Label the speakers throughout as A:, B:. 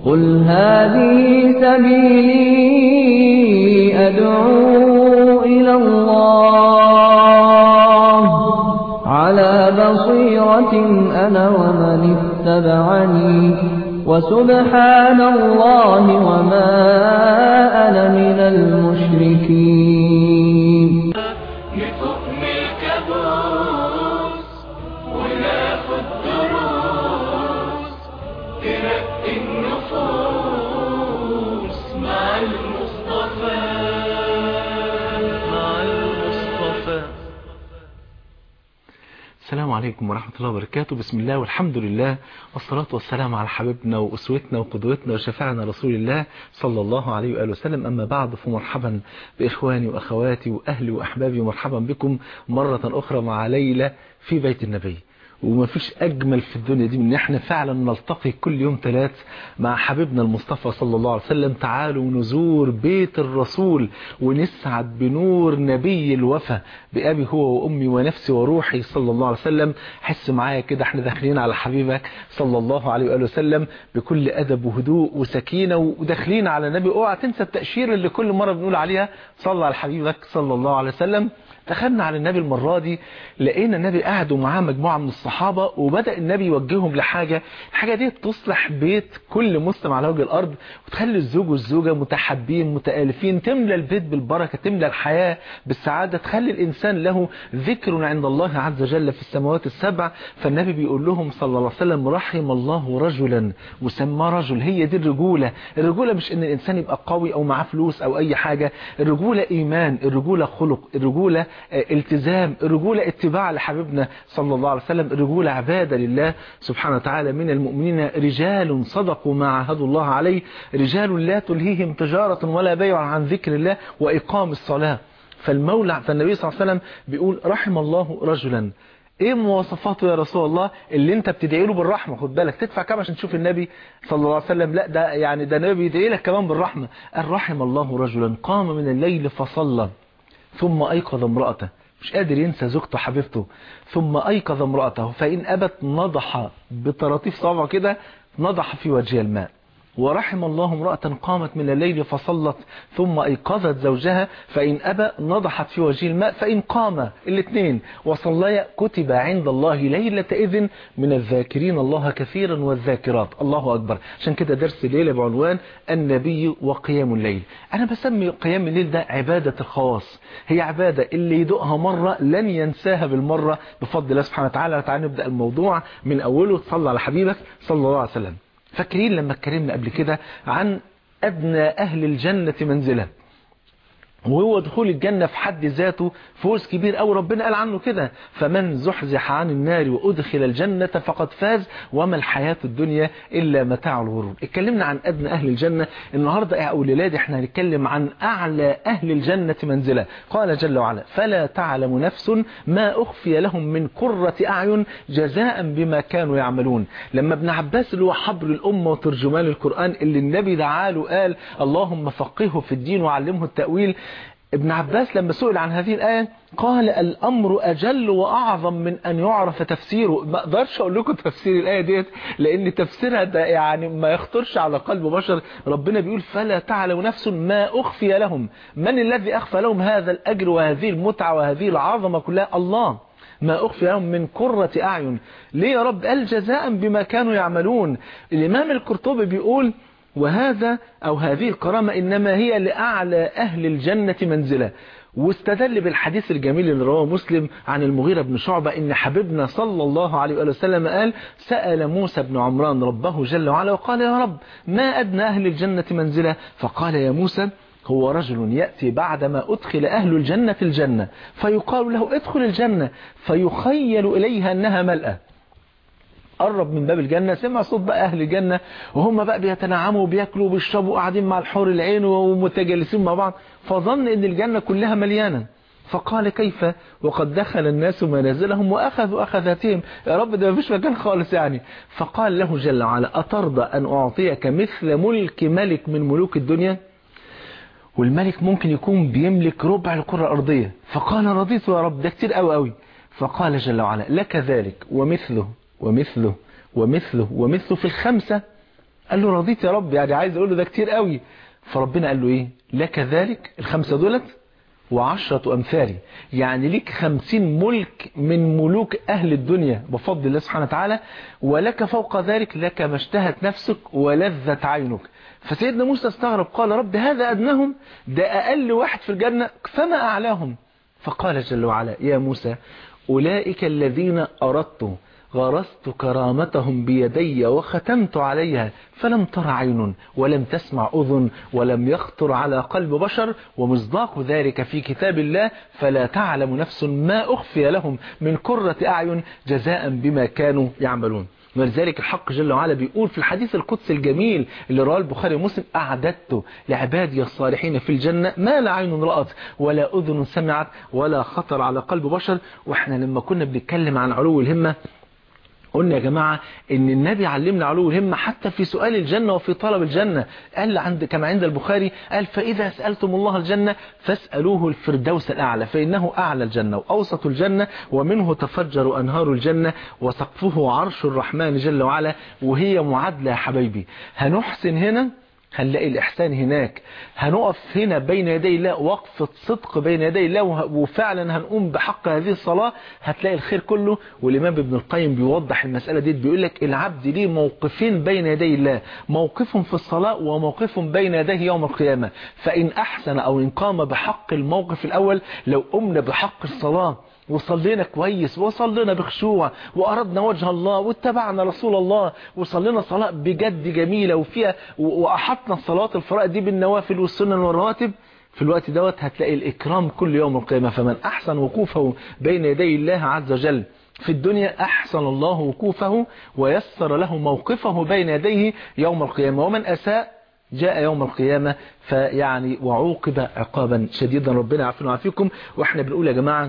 A: قل هذه سبيلي أدعو إلى الله على بصيرة أنا ومن اتبعني وسبحان الله وما أنا من المشركين
B: نفهم الكابوس وناخد دروس ترقي النفوس مع المصطفى مع المصطفى
C: السلام عليكم ورحمة الله وبركاته بسم الله والحمد لله والصلاة والسلام على حبيبنا وأسوتنا وقدوتنا وشفاعنا رسول الله صلى الله عليه وآله وسلم أما بعد فمرحبا بإخواني وأخواتي وأهلي وأحبابي ومرحبا بكم مرة أخرى مع ليلة في بيت النبي وما فيش أجمل في الدنيا دي من إن احنا فعلا نلتقي كل يوم ثلاث مع حبيبنا المصطفى صلى الله عليه وسلم تعالوا نزور بيت الرسول ونسعد بنور نبي الوفا بأبي هو وأمي ونفسي وروحي صلى الله عليه وسلم حس معايا كده احنا داخلين على حبيبك صلى الله عليه وآله وسلم بكل أدب وهدوء وسكينة وداخلين على النبي اوعى تنسى التأشير اللي كل مرة بنقول عليها صلى على حبيبك صلى الله عليه وسلم دخلنا على النبي المرة دي لقينا النبي قاعد ومعاه مجموعة من الصحابة وبدأ النبي يوجههم لحاجة الحاجة دي تصلح بيت كل مسلم على وجه الأرض وتخلي الزوج والزوجة متحابين متآلفين تملى البيت بالبركة تملى الحياة بالسعادة تخلي الإنسان له ذكر عند الله عز وجل في السماوات السبع فالنبي بيقول لهم صلى الله عليه وسلم رحم الله رجلا وسماه رجل هي دي الرجولة الرجولة مش ان الإنسان يبقى قوي أو معاه فلوس أو أي حاجة الرجولة إيمان الرجولة خلق الرجولة التزام الرجولة اتباع لحبيبنا صلى الله عليه وسلم الرجولة عبادة لله سبحانه وتعالى من المؤمنين رجال صدقوا ما عاهدوا الله عليه رجال لا تلهيهم تجارة ولا بيع عن ذكر الله وإقام الصلاة فالمولى فالنبي صلى الله عليه وسلم بيقول رحم الله رجلا ايه مواصفاته يا رسول الله اللي انت بتدعي له بالرحمه خد بالك تدفع كام عشان تشوف النبي صلى الله عليه وسلم لا ده يعني ده النبي بيدعي لك كمان بالرحمه قال رحم الله رجلا قام من الليل فصلى ثم أيقظ امرأته مش قادر ينسى زوجته حبيبته ثم أيقظ امرأته فإن أبت نضح بطراطيف صابعه كده نضح في وجه الماء ورحم الله امرأة قامت من الليل فصلت ثم أيقظت زوجها فإن أبى نضحت في وجه الماء فإن قام الاثنين وصليا كتب عند الله ليلة إذن من الذاكرين الله كثيرا والذاكرات الله أكبر عشان كده درس الليلة بعنوان النبي وقيام الليل أنا بسمي قيام الليل ده عبادة الخواص هي عبادة اللي يدوقها مرة لن ينساها بالمرة بفضل الله سبحانه وتعالى تعالى نبدأ الموضوع من أوله تصلى على حبيبك صلى الله عليه وسلم فاكرين لما اتكلمنا قبل كده عن أدنى أهل الجنة منزلة وهو دخول الجنة في حد ذاته فوز كبير أو ربنا قال عنه كده فمن زحزح عن النار وأدخل الجنة فقد فاز وما الحياة الدنيا إلا متاع الغرور اتكلمنا عن أدنى أهل الجنة النهاردة يا أولاد احنا هنتكلم عن أعلى أهل الجنة منزلة قال جل وعلا فلا تعلم نفس ما أخفي لهم من قرة أعين جزاء بما كانوا يعملون لما ابن عباس اللي هو حبر الأمة وترجمان القرآن اللي النبي دعاله قال اللهم فقهه في الدين وعلمه التأويل ابن عباس لما سئل عن هذه الآية قال الأمر أجل وأعظم من أن يعرف تفسيره ما أقدرش أقول لكم تفسير الآية ديت لأن تفسيرها ده يعني ما يخطرش على قلب بشر ربنا بيقول فلا تعلم نفس ما أخفي لهم من الذي أخفى لهم هذا الأجر وهذه المتعة وهذه العظمة كلها الله ما أخفي لهم من قرة أعين ليه يا رب قال جزاء بما كانوا يعملون الإمام القرطبي بيقول وهذا أو هذه الكرامة إنما هي لأعلى أهل الجنة منزلة واستدل بالحديث الجميل اللي رواه مسلم عن المغيرة بن شعبة إن حبيبنا صلى الله عليه وآله وسلم قال سأل موسى بن عمران ربه جل وعلا وقال يا رب ما أدنى أهل الجنة منزلة فقال يا موسى هو رجل يأتي بعدما أدخل أهل الجنة الجنة فيقال له ادخل الجنة فيخيل إليها أنها ملأة قرب من باب الجنة سمع صوت بقى أهل الجنة وهم بقى بيتنعموا وبياكلوا وبيشربوا وقاعدين مع الحور العين ومتجالسين مع بعض فظن ان الجنة كلها مليانة فقال كيف وقد دخل الناس منازلهم وأخذوا أخذاتهم يا رب ده مفيش مكان خالص يعني فقال له جل وعلا أترضى أن أعطيك مثل ملك ملك من ملوك الدنيا والملك ممكن يكون بيملك ربع الكرة الأرضية فقال رضيت يا رب ده كتير قوي قوي فقال جل وعلا لك ذلك ومثله ومثله ومثله ومثله في الخمسة قال له رضيت يا رب يعني عايز اقول له ده كتير قوي فربنا قال له ايه لك ذلك الخمسة دولت وعشرة أمثالي يعني ليك خمسين ملك من ملوك أهل الدنيا بفضل الله سبحانه وتعالى ولك فوق ذلك لك ما اشتهت نفسك ولذت عينك فسيدنا موسى استغرب قال رب هذا أدنهم ده أقل واحد في الجنة فما أعلاهم فقال جل وعلا يا موسى أولئك الذين أردت غرست كرامتهم بيدي وختمت عليها فلم تر عين ولم تسمع أذن ولم يخطر على قلب بشر ومصداق ذلك في كتاب الله فلا تعلم نفس ما أخفي لهم من كرة أعين جزاء بما كانوا يعملون ولذلك الحق جل وعلا بيقول في الحديث القدسي الجميل اللي رواه البخاري ومسلم أعددت لعبادي الصالحين في الجنة ما لا عين رأت ولا أذن سمعت ولا خطر على قلب بشر واحنا لما كنا بنتكلم عن علو الهمة قلنا يا جماعة ان النبي علمنا علو الهمة حتى في سؤال الجنة وفي طلب الجنة قال عند كما عند البخاري قال فإذا سألتم الله الجنة فاسألوه الفردوس الأعلى فإنه أعلى الجنة وأوسط الجنة ومنه تفجر أنهار الجنة وسقفه عرش الرحمن جل وعلا وهي معادلة يا حبايبي هنحسن هنا هنلاقي الإحسان هناك هنقف هنا بين يدي الله وقفة صدق بين يدي الله وفعلا هنقوم بحق هذه الصلاة هتلاقي الخير كله والإمام ابن القيم بيوضح المسألة دي بيقول لك العبد ليه موقفين بين يدي الله موقف في الصلاة وموقف بين يديه يوم القيامة فإن أحسن أو إن قام بحق الموقف الأول لو قمنا بحق الصلاة وصلينا كويس وصلينا بخشوع وأردنا وجه الله واتبعنا رسول الله وصلينا صلاة بجد جميلة وفيها وأحطنا الصلاة الفرائض دي بالنوافل والسنن والرواتب في الوقت دوت هتلاقي الإكرام كل يوم القيامة فمن أحسن وقوفه بين يدي الله عز وجل في الدنيا أحسن الله وقوفه ويسر له موقفه بين يديه يوم القيامة ومن أساء جاء يوم القيامة فيعني وعوقب عقابا شديدا ربنا يعافينا ويعافيكم واحنا بنقول يا جماعة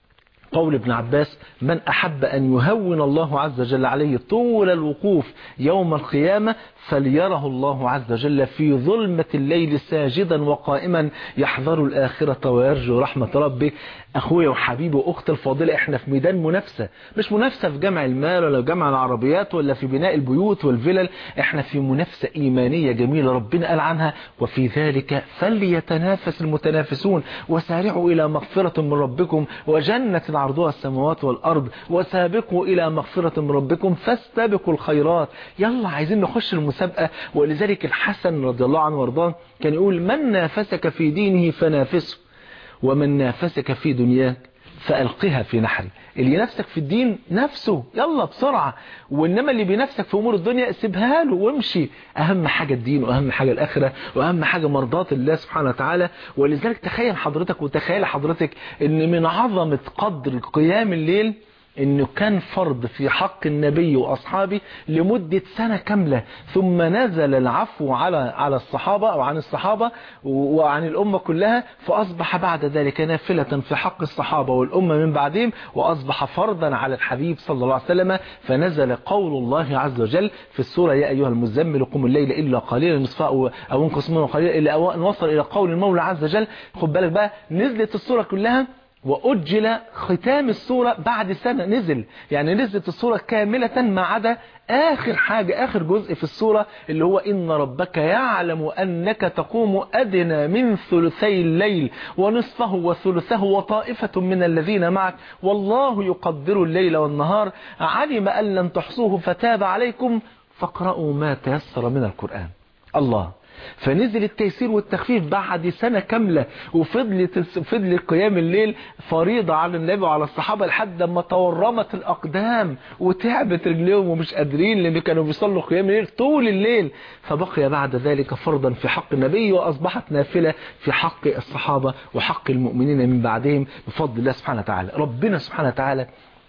C: قول ابن عباس من أحب أن يهون الله عز وجل عليه طول الوقوف يوم القيامة فليره الله عز وجل في ظلمة الليل ساجدا وقائما يحذر الآخرة ويرجو رحمة ربه أخويا وحبيبي وأخت الفاضلة إحنا في ميدان منافسة مش منافسة في جمع المال ولا جمع العربيات ولا في بناء البيوت والفلل إحنا في منافسة إيمانية جميلة ربنا قال عنها وفي ذلك فليتنافس المتنافسون وسارعوا إلى مغفرة من ربكم وجنة عرضها السماوات والأرض وسابقوا إلى مغفرة من ربكم فاستبقوا الخيرات يلا عايزين نخش المسابقة ولذلك الحسن رضي الله عنه وارضاه كان يقول من نافسك في دينه فنافسه ومن نافسك في دنياك فألقها في نحري اللي ينافسك في الدين نفسه يلا بسرعة وإنما اللي بينافسك في أمور الدنيا سيبها له وامشي أهم حاجة الدين وأهم حاجة الآخرة وأهم حاجة مرضات الله سبحانه وتعالى ولذلك تخيل حضرتك وتخيل حضرتك إن من عظمة قدر قيام الليل انه كان فرض في حق النبي واصحابه لمدة سنة كاملة ثم نزل العفو على على الصحابة او عن الصحابة وعن الامة كلها فاصبح بعد ذلك نافلة في حق الصحابة والامة من بعدهم واصبح فرضا على الحبيب صلى الله عليه وسلم فنزل قول الله عز وجل في السورة يا ايها المزمل قم الليل الا قليلا نصفه او انقص منه قليلا الا ان وصل الى قول المولى عز وجل خد بالك بقى نزلت السورة كلها وأجل ختام السورة بعد سنة نزل يعني نزلت السورة كاملة ما عدا آخر حاجة آخر جزء في السورة اللي هو إن ربك يعلم أنك تقوم أدنى من ثلثي الليل ونصفه وثلثه وطائفة من الذين معك والله يقدر الليل والنهار علم أن لن تحصوه فتاب عليكم فاقرأوا ما تيسر من القرآن الله فنزل التيسير والتخفيف بعد سنة كاملة وفضلت فضل قيام الليل فريضة على النبي وعلى الصحابة لحد ما تورمت الأقدام وتعبت رجليهم ومش قادرين لأن كانوا بيصلوا قيام الليل طول الليل فبقي بعد ذلك فرضا في حق النبي وأصبحت نافلة في حق الصحابة وحق المؤمنين من بعدهم بفضل الله سبحانه وتعالى ربنا سبحانه وتعالى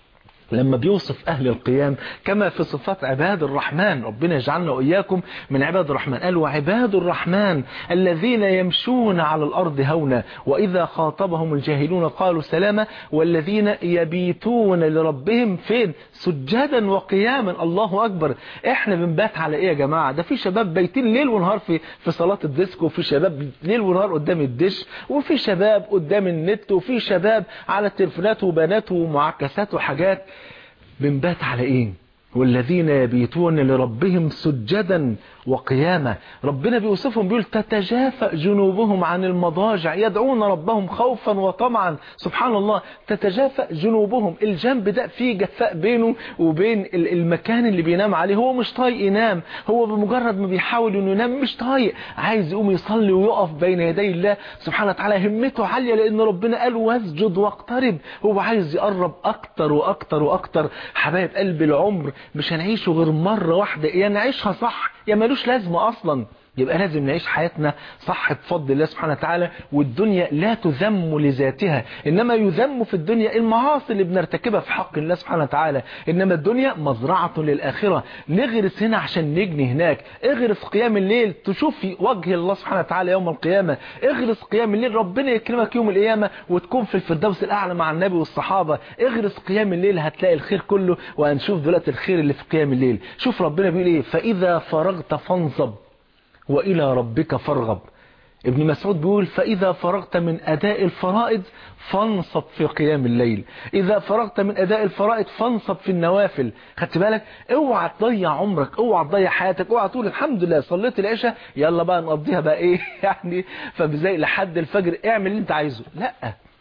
C: لما بيوصف أهل القيام كما في صفات عباد الرحمن ربنا يجعلنا وإياكم من عباد الرحمن قال وعباد الرحمن الذين يمشون على الأرض هونا وإذا خاطبهم الجاهلون قالوا سلاما والذين يبيتون لربهم فين سجدا وقياما الله أكبر احنا بنبات على ايه يا جماعة ده في شباب بيتين ليل ونهار في في صلاة الديسكو وفي شباب ليل ونهار قدام الدش وفي شباب قدام النت وفي شباب على التليفونات وبنات ومعكسات وحاجات بنبات على ايه والذين يبيتون لربهم سجدا وقياما ربنا بيوصفهم بيقول تتجافى جنوبهم عن المضاجع يدعون ربهم خوفا وطمعا سبحان الله تتجافى جنوبهم الجنب ده فيه جفاء بينه وبين المكان اللي بينام عليه هو مش طايق ينام هو بمجرد ما بيحاول انه ينام مش طايق عايز يقوم يصلي ويقف بين يدي الله سبحانه وتعالى همته عالية لان ربنا قال واسجد واقترب هو عايز يقرب اكتر واكتر واكتر حبايب قلب العمر مش هنعيشه غير مرة واحدة يا نعيشها صح يا ملوش لازمة اصلا يبقى لازم نعيش حياتنا صح بفضل الله سبحانه وتعالى والدنيا لا تذم لذاتها إنما يذم في الدنيا المعاصي اللي بنرتكبها في حق الله سبحانه وتعالى إنما الدنيا مزرعة للآخرة نغرس هنا عشان نجني هناك اغرس قيام الليل تشوف في وجه الله سبحانه وتعالى يوم القيامة اغرس قيام الليل ربنا يكرمك يوم القيامة وتكون في الفردوس الأعلى مع النبي والصحابة اغرس قيام الليل هتلاقي الخير كله وهنشوف دلوقتي الخير اللي في قيام الليل شوف ربنا بيقول ايه فإذا فرغت فانصب وإلى ربك فارغب ابن مسعود بيقول فإذا فرغت من أداء الفرائض فانصب في قيام الليل إذا فرغت من أداء الفرائض فانصب في النوافل خدت بالك اوعى تضيع عمرك اوعى تضيع حياتك اوعى تقول الحمد لله صليت العشاء يلا بقى نقضيها بقى ايه يعني فبزي لحد الفجر اعمل اللي انت عايزه لا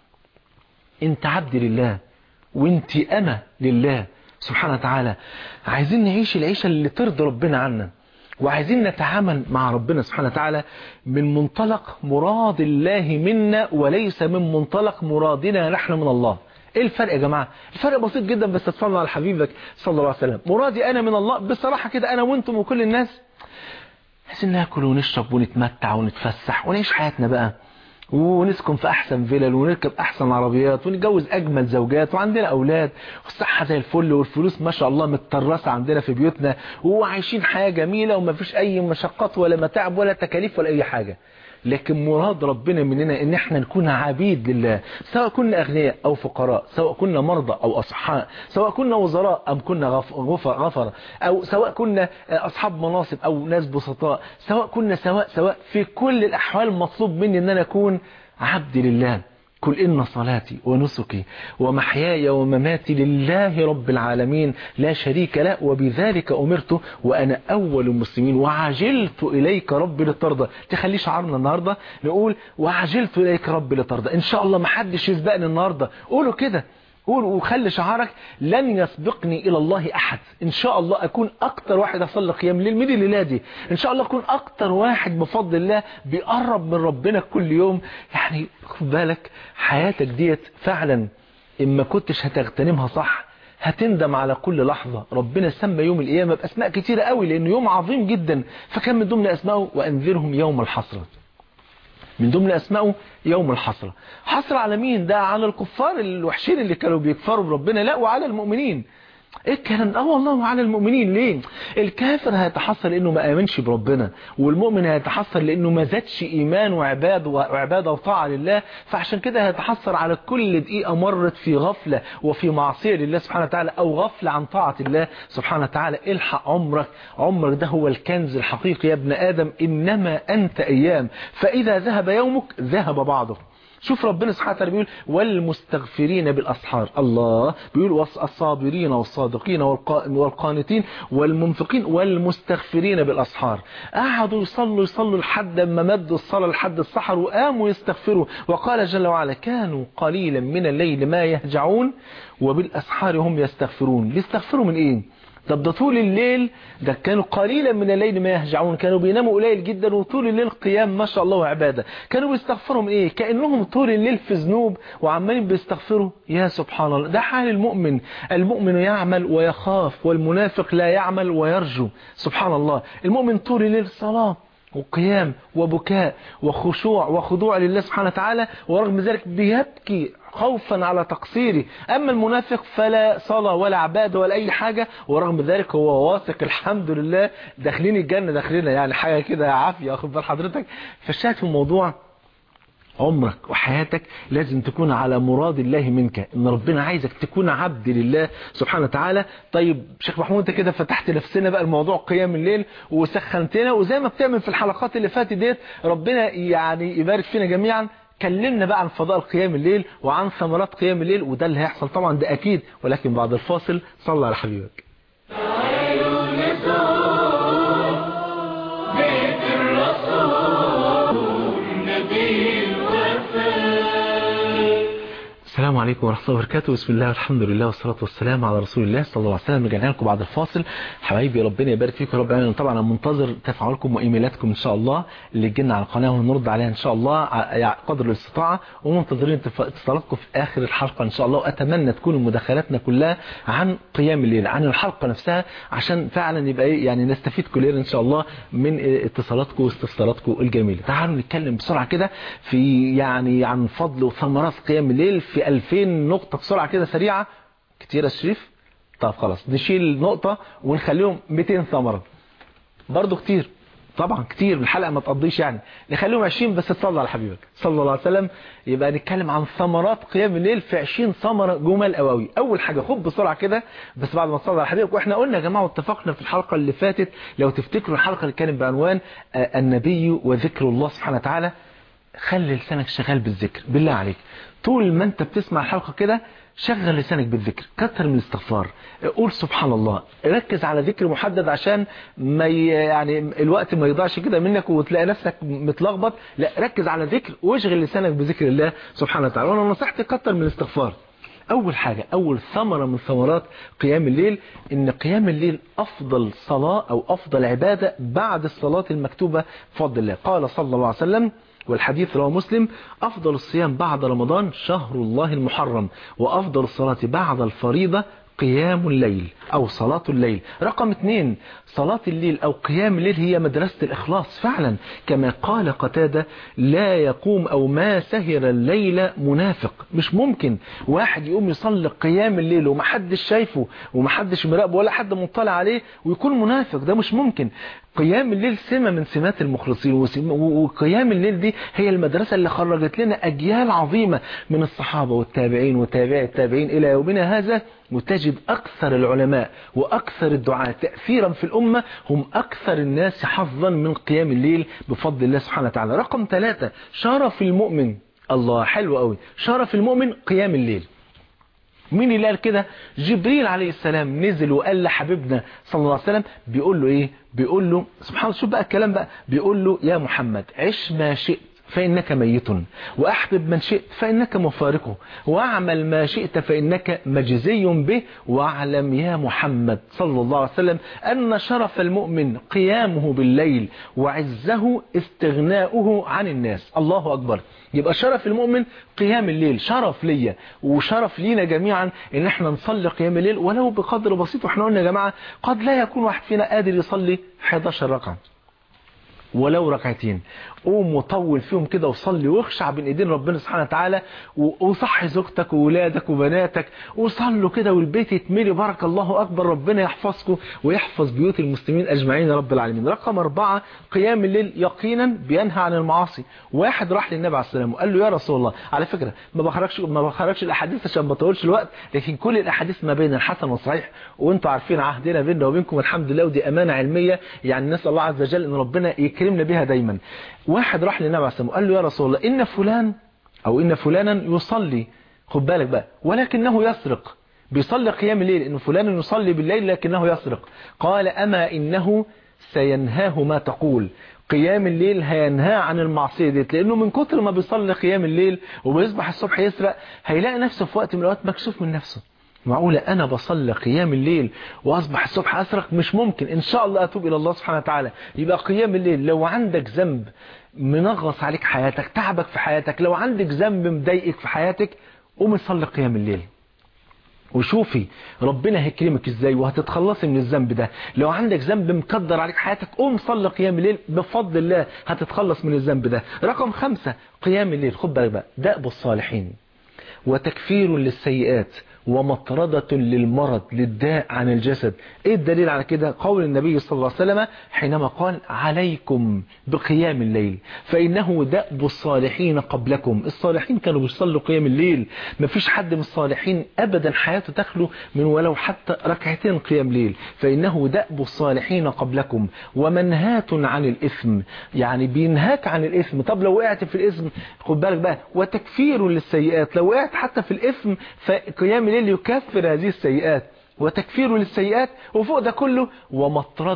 C: انت عبد لله وانت أنا لله سبحانه وتعالى عايزين نعيش العيشة اللي ترضي ربنا عنا وعايزين نتعامل مع ربنا سبحانه وتعالى من منطلق مراد الله منا وليس من منطلق مرادنا نحن من الله ايه الفرق يا جماعة الفرق بسيط جدا بس تصلى على حبيبك صلى الله عليه وسلم مرادي انا من الله بصراحة كده انا وانتم وكل الناس عايزين ناكل ونشرب ونتمتع ونتفسح ونعيش حياتنا بقى ونسكن في احسن فيلل ونركب احسن عربيات ونتجوز اجمل زوجات وعندنا اولاد والصحه زي الفل والفلوس ما شاء الله متطرسه عندنا في بيوتنا وعايشين حياه جميله وما فيش اي مشقات ولا متاعب ولا تكاليف ولا اي حاجه لكن مراد ربنا مننا ان احنا نكون عبيد لله سواء كنا اغنياء او فقراء سواء كنا مرضى او اصحاء سواء كنا وزراء ام كنا غفر, غفر او سواء كنا اصحاب مناصب او ناس بسطاء سواء كنا سواء سواء في كل الاحوال مطلوب مني ان انا اكون عبد لله قل إن صلاتي ونسكي ومحياي ومماتي لله رب العالمين لا شريك له وبذلك أمرت وأنا أول المسلمين وعجلت إليك رب لترضى تخلي شعارنا النهاردة نقول وعجلت إليك رب لترضى إن شاء الله ما حدش يسبقني النهاردة قولوا كده قول وخلي شعارك لن يسبقني إلى الله أحد إن شاء الله أكون أكتر واحد أصلي قيام الليل من الليلة دي إن شاء الله أكون أكتر واحد بفضل الله بيقرب من ربنا كل يوم يعني خد بالك حياتك ديت فعلا إما كنتش هتغتنمها صح هتندم على كل لحظة ربنا سمى يوم القيامة بأسماء كتيرة قوي لأنه يوم عظيم جدا فكان من ضمن أسمائه وأنذرهم يوم الحسرة من ضمن أسمائه يوم الحسرة حسرة على مين ده على الكفار الوحشين اللي كانوا بيكفروا بربنا لا وعلى المؤمنين ايه الكلام ده والله على المؤمنين ليه الكافر هيتحسر لانه ما امنش بربنا والمؤمن هيتحسر لانه ما زادش ايمان وعباد وعباده وطاعه لله فعشان كده هيتحسر على كل دقيقه مرت في غفله وفي معصيه لله سبحانه وتعالى او غفله عن طاعه الله سبحانه وتعالى الحق عمرك عمرك ده هو الكنز الحقيقي يا ابن ادم انما انت ايام فاذا ذهب يومك ذهب بعضه شوف ربنا سبحانه وتعالى بيقول والمستغفرين بالأسحار الله بيقول الصابرين والصادقين والقانتين والمنفقين والمستغفرين بالأسحار قعدوا يصلوا يصلوا لحد ما مدوا الصلاة لحد السحر وقاموا يستغفروا وقال جل وعلا كانوا قليلا من الليل ما يهجعون وبالأسحار هم يستغفرون بيستغفروا من ايه طب ده طول الليل ده كانوا قليلا من الليل ما يهجعون كانوا بيناموا قليل جدا وطول الليل قيام ما شاء الله وعبادة كانوا بيستغفروا من ايه كأنهم طول الليل في ذنوب وعمالين بيستغفروا يا سبحان الله ده حال المؤمن المؤمن يعمل ويخاف والمنافق لا يعمل ويرجو سبحان الله المؤمن طول الليل صلاة وقيام وبكاء وخشوع وخضوع لله سبحانه وتعالى ورغم ذلك بيبكي خوفا على تقصيره أما المنافق فلا صلاة ولا عبادة ولا أي حاجة ورغم ذلك هو واثق الحمد لله داخلين الجنة داخلنا يعني حاجة كده عافية أخذ بال حضرتك فالشاهد في الموضوع عمرك وحياتك لازم تكون على مراد الله منك ان ربنا عايزك تكون عبد لله سبحانه وتعالى طيب شيخ محمود انت كده فتحت نفسنا بقى الموضوع قيام الليل وسخنتنا وزي ما بتعمل في الحلقات اللي فاتت ديت ربنا يعني يبارك فينا جميعا كلمنا بقى عن فضائل قيام الليل وعن ثمرات قيام الليل وده اللي هيحصل طبعا ده اكيد ولكن بعد الفاصل صلى على حبيبك عليكم ورحمة الله وبركاته بسم الله والحمد لله والصلاة والسلام على رسول الله صلى الله عليه وسلم رجعنا لكم بعد الفاصل حبايبي ربنا يبارك فيكم يا رب العالمين طبعا انا منتظر تفاعلكم وايميلاتكم ان شاء الله اللي تجينا على القناة ونرد عليها ان شاء الله ع- قدر الاستطاعة ومنتظرين اتص- اتصالاتكم في اخر الحلقة ان شاء الله واتمنى تكون مداخلاتنا كلها عن قيام الليل عن الحلقة نفسها عشان فعلا يبقى ايه يعني نستفيد كلنا ان شاء الله من إيه اتصالاتكم واستفساراتكم الجميلة تعالوا نتكلم بسرعة كده في يعني عن فضل وثمرات قيام الليل في 2000 نقطة بسرعة كده سريعة كتير يا شريف طب خلاص نشيل نقطة ونخليهم 200 ثمرة برضو كتير طبعا كتير الحلقة ما تقضيش يعني نخليهم 20 بس تصلى على حبيبك صلى الله عليه وسلم يبقى نتكلم عن ثمرات قيام الليل في 20 ثمرة جمل قوي اول حاجة خد بسرعة كده بس بعد ما تصلى على حبيبك واحنا قلنا يا جماعة واتفقنا في الحلقة اللي فاتت لو تفتكروا الحلقة اللي كانت بعنوان آه، النبي وذكر الله سبحانه وتعالى خلي لسانك شغال بالذكر بالله عليك طول ما انت بتسمع الحلقة كده شغل لسانك بالذكر كتر من الاستغفار قول سبحان الله ركز على ذكر محدد عشان ما ي- يعني الوقت ما يضيعش كده منك وتلاقي نفسك متلخبط لا ركز على ذكر واشغل لسانك بذكر الله سبحانه وتعالى وانا نصيحتي كتر من الاستغفار أول حاجة أول ثمرة من ثمرات قيام الليل إن قيام الليل أفضل صلاة أو أفضل عبادة بعد الصلاة المكتوبة بفضل الله قال صلى الله عليه وسلم والحديث رواه مسلم أفضل الصيام بعد رمضان شهر الله المحرم وأفضل الصلاة بعد الفريضة قيام الليل أو صلاة الليل رقم اثنين صلاة الليل أو قيام الليل هي مدرسة الإخلاص فعلا كما قال قتادة لا يقوم أو ما سهر الليل منافق مش ممكن واحد يقوم يصلي قيام الليل ومحدش شايفه ومحدش مراقبه ولا حد مطلع عليه ويكون منافق ده مش ممكن قيام الليل سمة من سمات المخلصين وسم- و- وقيام الليل دي هي المدرسة اللي خرجت لنا أجيال عظيمة من الصحابة والتابعين وتابع التابعين إلى يومنا هذا وتجد أكثر العلماء وأكثر الدعاة تأثيرا في الأمة هم أكثر الناس حظا من قيام الليل بفضل الله سبحانه وتعالى رقم ثلاثة شرف المؤمن الله حلو قوي شرف المؤمن قيام الليل مين اللي قال كده جبريل عليه السلام نزل وقال لحبيبنا صلى الله عليه وسلم بيقول له ايه بيقول له سبحان الله شوف بقى الكلام بقى بيقول له يا محمد عش ما شئت فإنك ميت وأحبب من شئت فإنك مفارقه واعمل ما شئت فإنك مجزي به واعلم يا محمد صلى الله عليه وسلم أن شرف المؤمن قيامه بالليل وعزه استغناؤه عن الناس الله أكبر يبقى شرف المؤمن قيام الليل شرف ليا وشرف لينا جميعا ان احنا نصلي قيام الليل ولو بقدر بسيط واحنا قلنا يا جماعة قد لا يكون واحد فينا قادر يصلي 11 ركعة ولو ركعتين قوم وطول فيهم كده وصلي واخشع بين ايدين ربنا سبحانه وتعالى و- وصحي زوجتك وولادك وبناتك وصلوا كده والبيت يتملي بارك الله اكبر ربنا يحفظكم ويحفظ بيوت المسلمين اجمعين يا رب العالمين رقم أربعة قيام الليل يقينا بينهى عن المعاصي واحد راح للنبي عليه السلام وقال له يا رسول الله على فكرة ما بخرجش ما بخرجش الاحاديث عشان ما اطولش الوقت لكن كل الاحاديث ما بين الحسن والصحيح وانتم عارفين عهدنا بيننا وبينكم الحمد لله ودي امانه علميه يعني نسال الله عز وجل ان ربنا يكرمنا بها دايما واحد راح للنبي عليه السلام وقال له يا رسول الله ان فلان او ان فلانا يصلي خد بالك بقى ولكنه يسرق بيصلي قيام الليل ان فلان يصلي بالليل لكنه يسرق قال اما انه سينهاه ما تقول قيام الليل هينهاه عن المعصية ديت لأنه من كتر ما بيصلي قيام الليل وبيصبح الصبح يسرق هيلاقي نفسه في وقت من الأوقات مكشوف من نفسه معقولة أنا بصلي قيام الليل وأصبح الصبح أسرق مش ممكن إن شاء الله أتوب إلى الله سبحانه وتعالى يبقى قيام الليل لو عندك ذنب منغص عليك حياتك تعبك في حياتك لو عندك ذنب مضايقك في حياتك قوم صلي قيام الليل وشوفي ربنا هيكرمك ازاي وهتتخلصي من الذنب ده لو عندك ذنب مكدر عليك حياتك قوم صلي قيام الليل بفضل الله هتتخلص من الذنب ده رقم خمسة قيام الليل خد بالك بقى دأب الصالحين وتكفير للسيئات ومطردة للمرض للداء عن الجسد ايه الدليل على كده قول النبي صلى الله عليه وسلم حينما قال عليكم بقيام الليل فإنه دأب الصالحين قبلكم الصالحين كانوا بيصلوا قيام الليل مفيش حد من الصالحين أبدا حياته تخلو من ولو حتى ركعتين قيام ليل فإنه دأب الصالحين قبلكم ومنهاة عن الإثم يعني بينهاك عن الإثم طب لو وقعت في الإثم خد بالك بقى وتكفير للسيئات لو وقعت حتى في الإثم فقيام الليل يكفر هذه السيئات وتكفير للسيئات وفوق ده كله ومطردة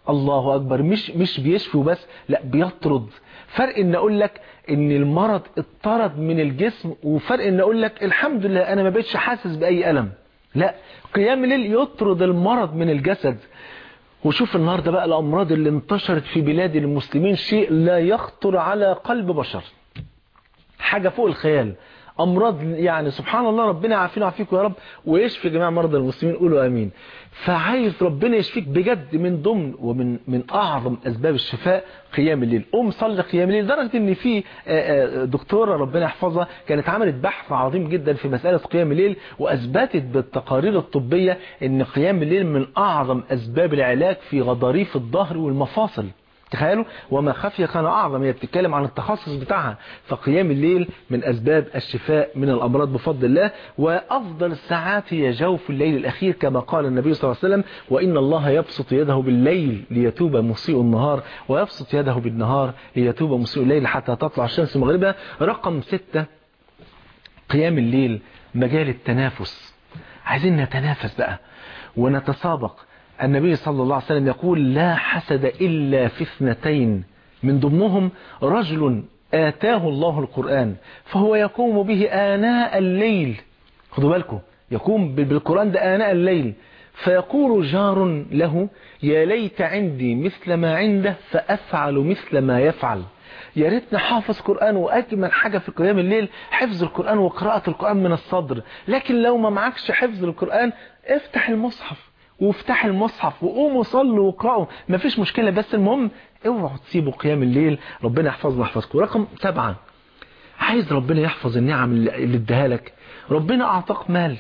C: الله أكبر مش مش بيشفي وبس لا بيطرد فرق ان اقول لك ان المرض اطرد من الجسم وفرق ان اقول لك الحمد لله انا ما بقتش حاسس باي الم لا قيام الليل يطرد المرض من الجسد وشوف النهارده بقى الامراض اللي انتشرت في بلاد المسلمين شيء لا يخطر على قلب بشر حاجة فوق الخيال امراض يعني سبحان الله ربنا يعافينا ويعافيكم يا رب ويشفي جميع مرضى المسلمين قولوا امين فعايز ربنا يشفيك بجد من ضمن ومن من اعظم اسباب الشفاء قيام الليل قوم صلي قيام الليل لدرجه ان في آه، آه، دكتوره ربنا يحفظها كانت عملت بحث عظيم جدا في مساله قيام الليل واثبتت بالتقارير الطبيه ان قيام الليل من اعظم اسباب العلاج في غضاريف الظهر والمفاصل تخيلوا وما خفي كان أعظم هي بتتكلم عن التخصص بتاعها فقيام الليل من أسباب الشفاء من الأمراض بفضل الله وأفضل الساعات هي جوف الليل الأخير كما قال النبي صلى الله عليه وسلم وإن الله يبسط يده بالليل ليتوب مسيء النهار ويبسط يده بالنهار ليتوب مسيء الليل حتى تطلع الشمس مغربها رقم ستة قيام الليل مجال التنافس عايزين نتنافس بقى ونتسابق النبي صلى الله عليه وسلم يقول لا حسد إلا في اثنتين من ضمنهم رجل آتاه الله القرآن فهو يقوم به آناء الليل خدوا بالكم يقوم بالقرآن ده آناء الليل فيقول جار له يا ليت عندي مثل ما عنده فأفعل مثل ما يفعل يا ريتني حافظ قرآن وأجمل حاجة في قيام الليل حفظ القرآن وقراءة القرآن من الصدر لكن لو ما معكش حفظ القرآن افتح المصحف وافتح المصحف وقوموا صلوا واقرأوا مفيش مشكلة بس المهم اوعوا تسيبوا قيام الليل ربنا يحفظنا يحفظكم رقم سبعة عايز ربنا يحفظ النعم اللي اللي اداها لك ربنا أعطاك مال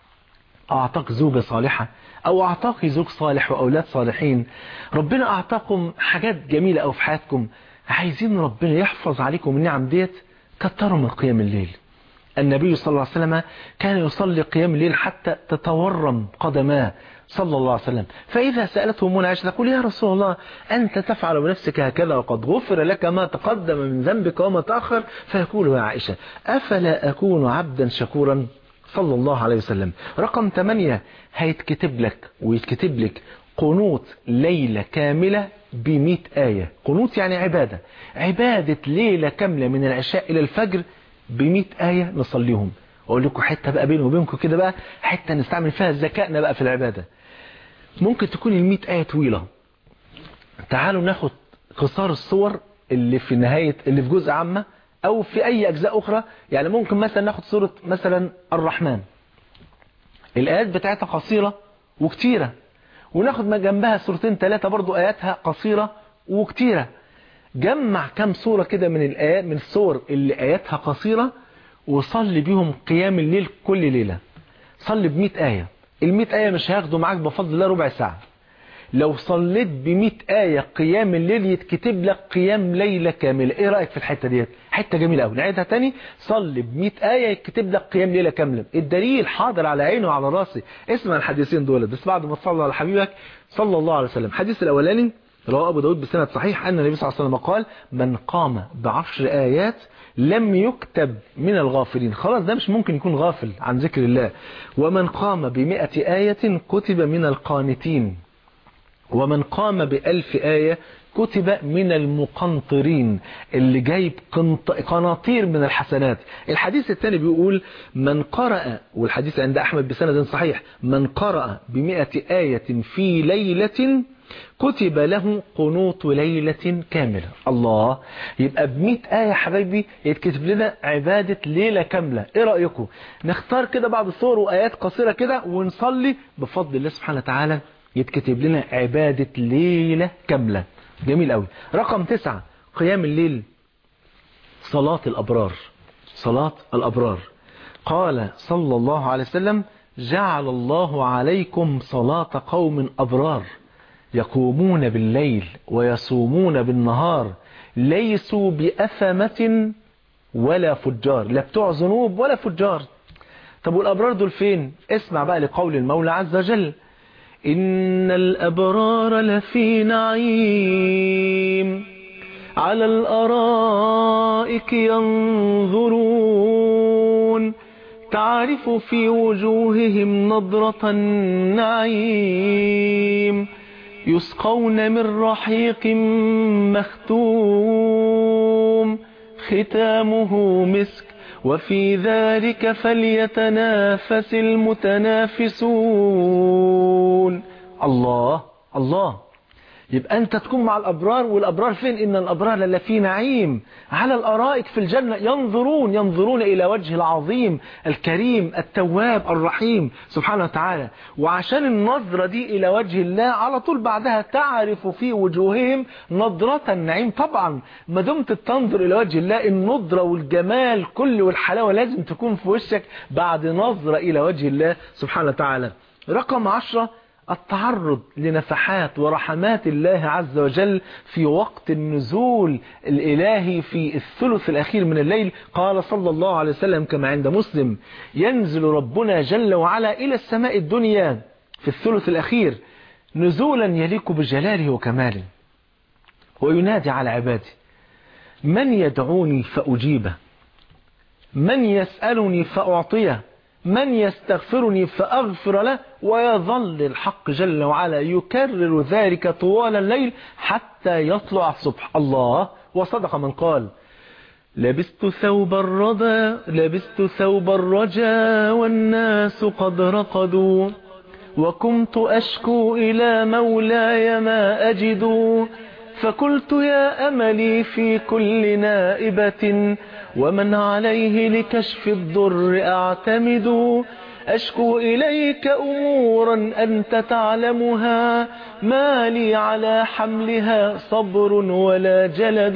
C: أعطاك زوجة صالحة أو أعطاك زوج صالح وأولاد صالحين ربنا أعطاكم حاجات جميلة أو في حياتكم عايزين ربنا يحفظ عليكم النعم ديت كتروا من قيام الليل النبي صلى الله عليه وسلم كان يصلي قيام الليل حتى تتورم قدماه صلى الله عليه وسلم فإذا سألته منى عائشة تقول يا رسول الله أنت تفعل بنفسك هكذا وقد غفر لك ما تقدم من ذنبك وما تأخر فيقول يا عائشة أفلا أكون عبدا شكورا صلى الله عليه وسلم رقم 8 هيتكتب لك ويتكتب لك قنوت ليلة كاملة بمئة آية قنوت يعني عبادة عبادة ليلة كاملة من العشاء إلى الفجر بمئة آية نصليهم واقول لكم حتة بقى بيني وبينكم كده بقى حتة نستعمل فيها ذكائنا بقى في العبادة ممكن تكون المئة آية طويلة تعالوا ناخد قصار الصور اللي في نهاية اللي في جزء عامة او في اي اجزاء اخرى يعني ممكن مثلا ناخد سورة مثلا الرحمن الايات بتاعتها قصيرة وكتيرة وناخد ما جنبها سورتين ثلاثة برضو اياتها قصيرة وكتيرة جمع كم سورة كده من الايات من السور اللي اياتها قصيرة وصلي بيهم قيام الليل كل ليلة صلي بمئة آية المئة آية مش هياخدوا معاك بفضل الله ربع ساعة لو صليت بمئة آية قيام الليل يتكتب لك قيام ليلة كاملة ايه رأيك في الحتة ديت حتة جميلة قوي نعيدها تاني صلي بمئة آية يتكتب لك قيام ليلة كاملة الدليل حاضر على عيني وعلى راسي اسمع الحديثين دول بس بعد ما تصلي على حبيبك صلى الله عليه وسلم الحديث الأولاني رواه أبو داود بسند صحيح أن النبي صلى الله عليه وسلم قال من قام بعشر آيات لم يكتب من الغافلين خلاص ده مش ممكن يكون غافل عن ذكر الله ومن قام بمئة آية كتب من القانتين ومن قام بألف آية كتب من المقنطرين اللي جايب قنط- قناطير من الحسنات الحديث الثاني بيقول من قرأ والحديث عند أحمد بسند صحيح من قرأ بمئة آية في ليلة كتب له قنوط ليلة كاملة الله يبقى بمئة آية حبايبي يتكتب لنا عبادة ليلة كاملة ايه رأيكم نختار كده بعض الصور وآيات قصيرة كده ونصلي بفضل الله سبحانه وتعالى يتكتب لنا عبادة ليلة كاملة جميل قوي رقم تسعة قيام الليل صلاة الأبرار صلاة الأبرار قال صلى الله عليه وسلم جعل الله عليكم صلاة قوم أبرار يقومون بالليل ويصومون بالنهار ليسوا بأثمة ولا فجار لا بتوع ذنوب ولا فجار طب والأبرار دول فين اسمع بقى لقول المولى عز وجل إن الأبرار لفي نعيم على الأرائك ينظرون تعرف في وجوههم نضرة النعيم يسقون من رحيق مختوم ختامه مسك وفي ذلك فليتنافس المتنافسون الله الله يبقى انت تكون مع الابرار والابرار فين ان الابرار لفي نعيم على الارائك في الجنه ينظرون ينظرون الى وجه العظيم الكريم التواب الرحيم سبحانه وتعالى وعشان النظره دي الى وجه الله على طول بعدها تعرف في وجوههم نظره النعيم طبعا ما دمت تنظر الى وجه الله النضره والجمال كل والحلاوه لازم تكون في وشك بعد نظره الى وجه الله سبحانه وتعالى رقم عشرة التعرض لنفحات ورحمات الله عز وجل في وقت النزول الإلهي في الثلث الأخير من الليل قال صلى الله عليه وسلم كما عند مسلم ينزل ربنا جل وعلا إلى السماء الدنيا في الثلث الأخير نزولا يليق بجلاله وكماله وينادي على عباده من يدعوني فأجيبه من يسألني فأعطيه من يستغفرني فأغفر له ويظل الحق جل وعلا يكرر ذلك طوال الليل حتى يطلع الصبح الله وصدق من قال لبست ثوب الرضا لبست ثوب الرجا والناس قد رقدوا وكنت أشكو إلى مولاي ما أجد فقلت يا أملي في كل نائبة ومن عليه لكشف الضر أعتمد أشكو إليك أمورا أنت تعلمها ما لي على حملها صبر ولا جلد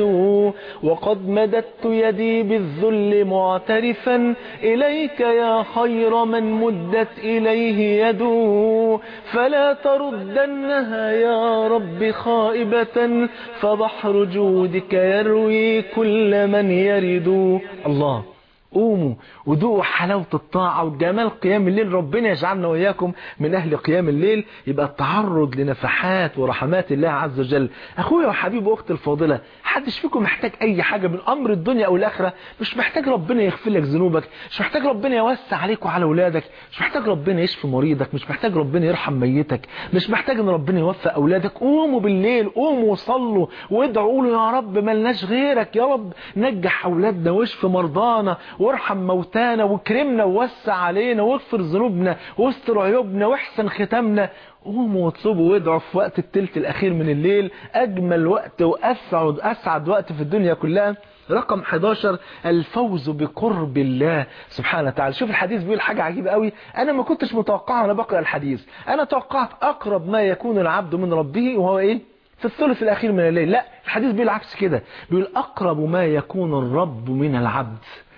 C: وقد مددت يدي بالذل معترفا إليك يا خير من مدت إليه يدو فلا تردنها يا رب خائبة فبحر جودك يروي كل من يرد الله قوموا ودوقوا حلاوة الطاعة وجمال قيام الليل ربنا يجعلنا وإياكم من أهل قيام الليل يبقى التعرض لنفحات ورحمات الله عز وجل أخويا وحبيبي وأختي الفاضلة حدش فيكم محتاج أي حاجة من أمر الدنيا أو الآخرة مش محتاج ربنا يغفر لك ذنوبك مش محتاج ربنا يوسع عليك وعلى أولادك مش محتاج ربنا يشفي مريضك مش محتاج ربنا يرحم ميتك مش محتاج ان ربنا يوفق أولادك قوموا بالليل قوموا وصلوا وادعوا قولوا يا رب ملناش غيرك يا رب نجح أولادنا واشفي مرضانا وارحم موتانا واكرمنا ووسع علينا واغفر ذنوبنا واستر عيوبنا واحسن ختامنا قوموا واطلبوا وادعوا في وقت التلت الأخير من الليل أجمل وقت وأسعد أسعد وقت في الدنيا كلها رقم 11 الفوز بقرب الله سبحانه وتعالى شوف الحديث بيقول حاجة عجيبة قوي أنا ما كنتش متوقعها وأنا بقرأ الحديث أنا توقعت أقرب ما يكون العبد من ربه وهو إيه في الثلث الأخير من الليل لا الحديث بيقول عكس كده بيقول أقرب ما يكون الرب من العبد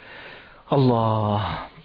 C: الله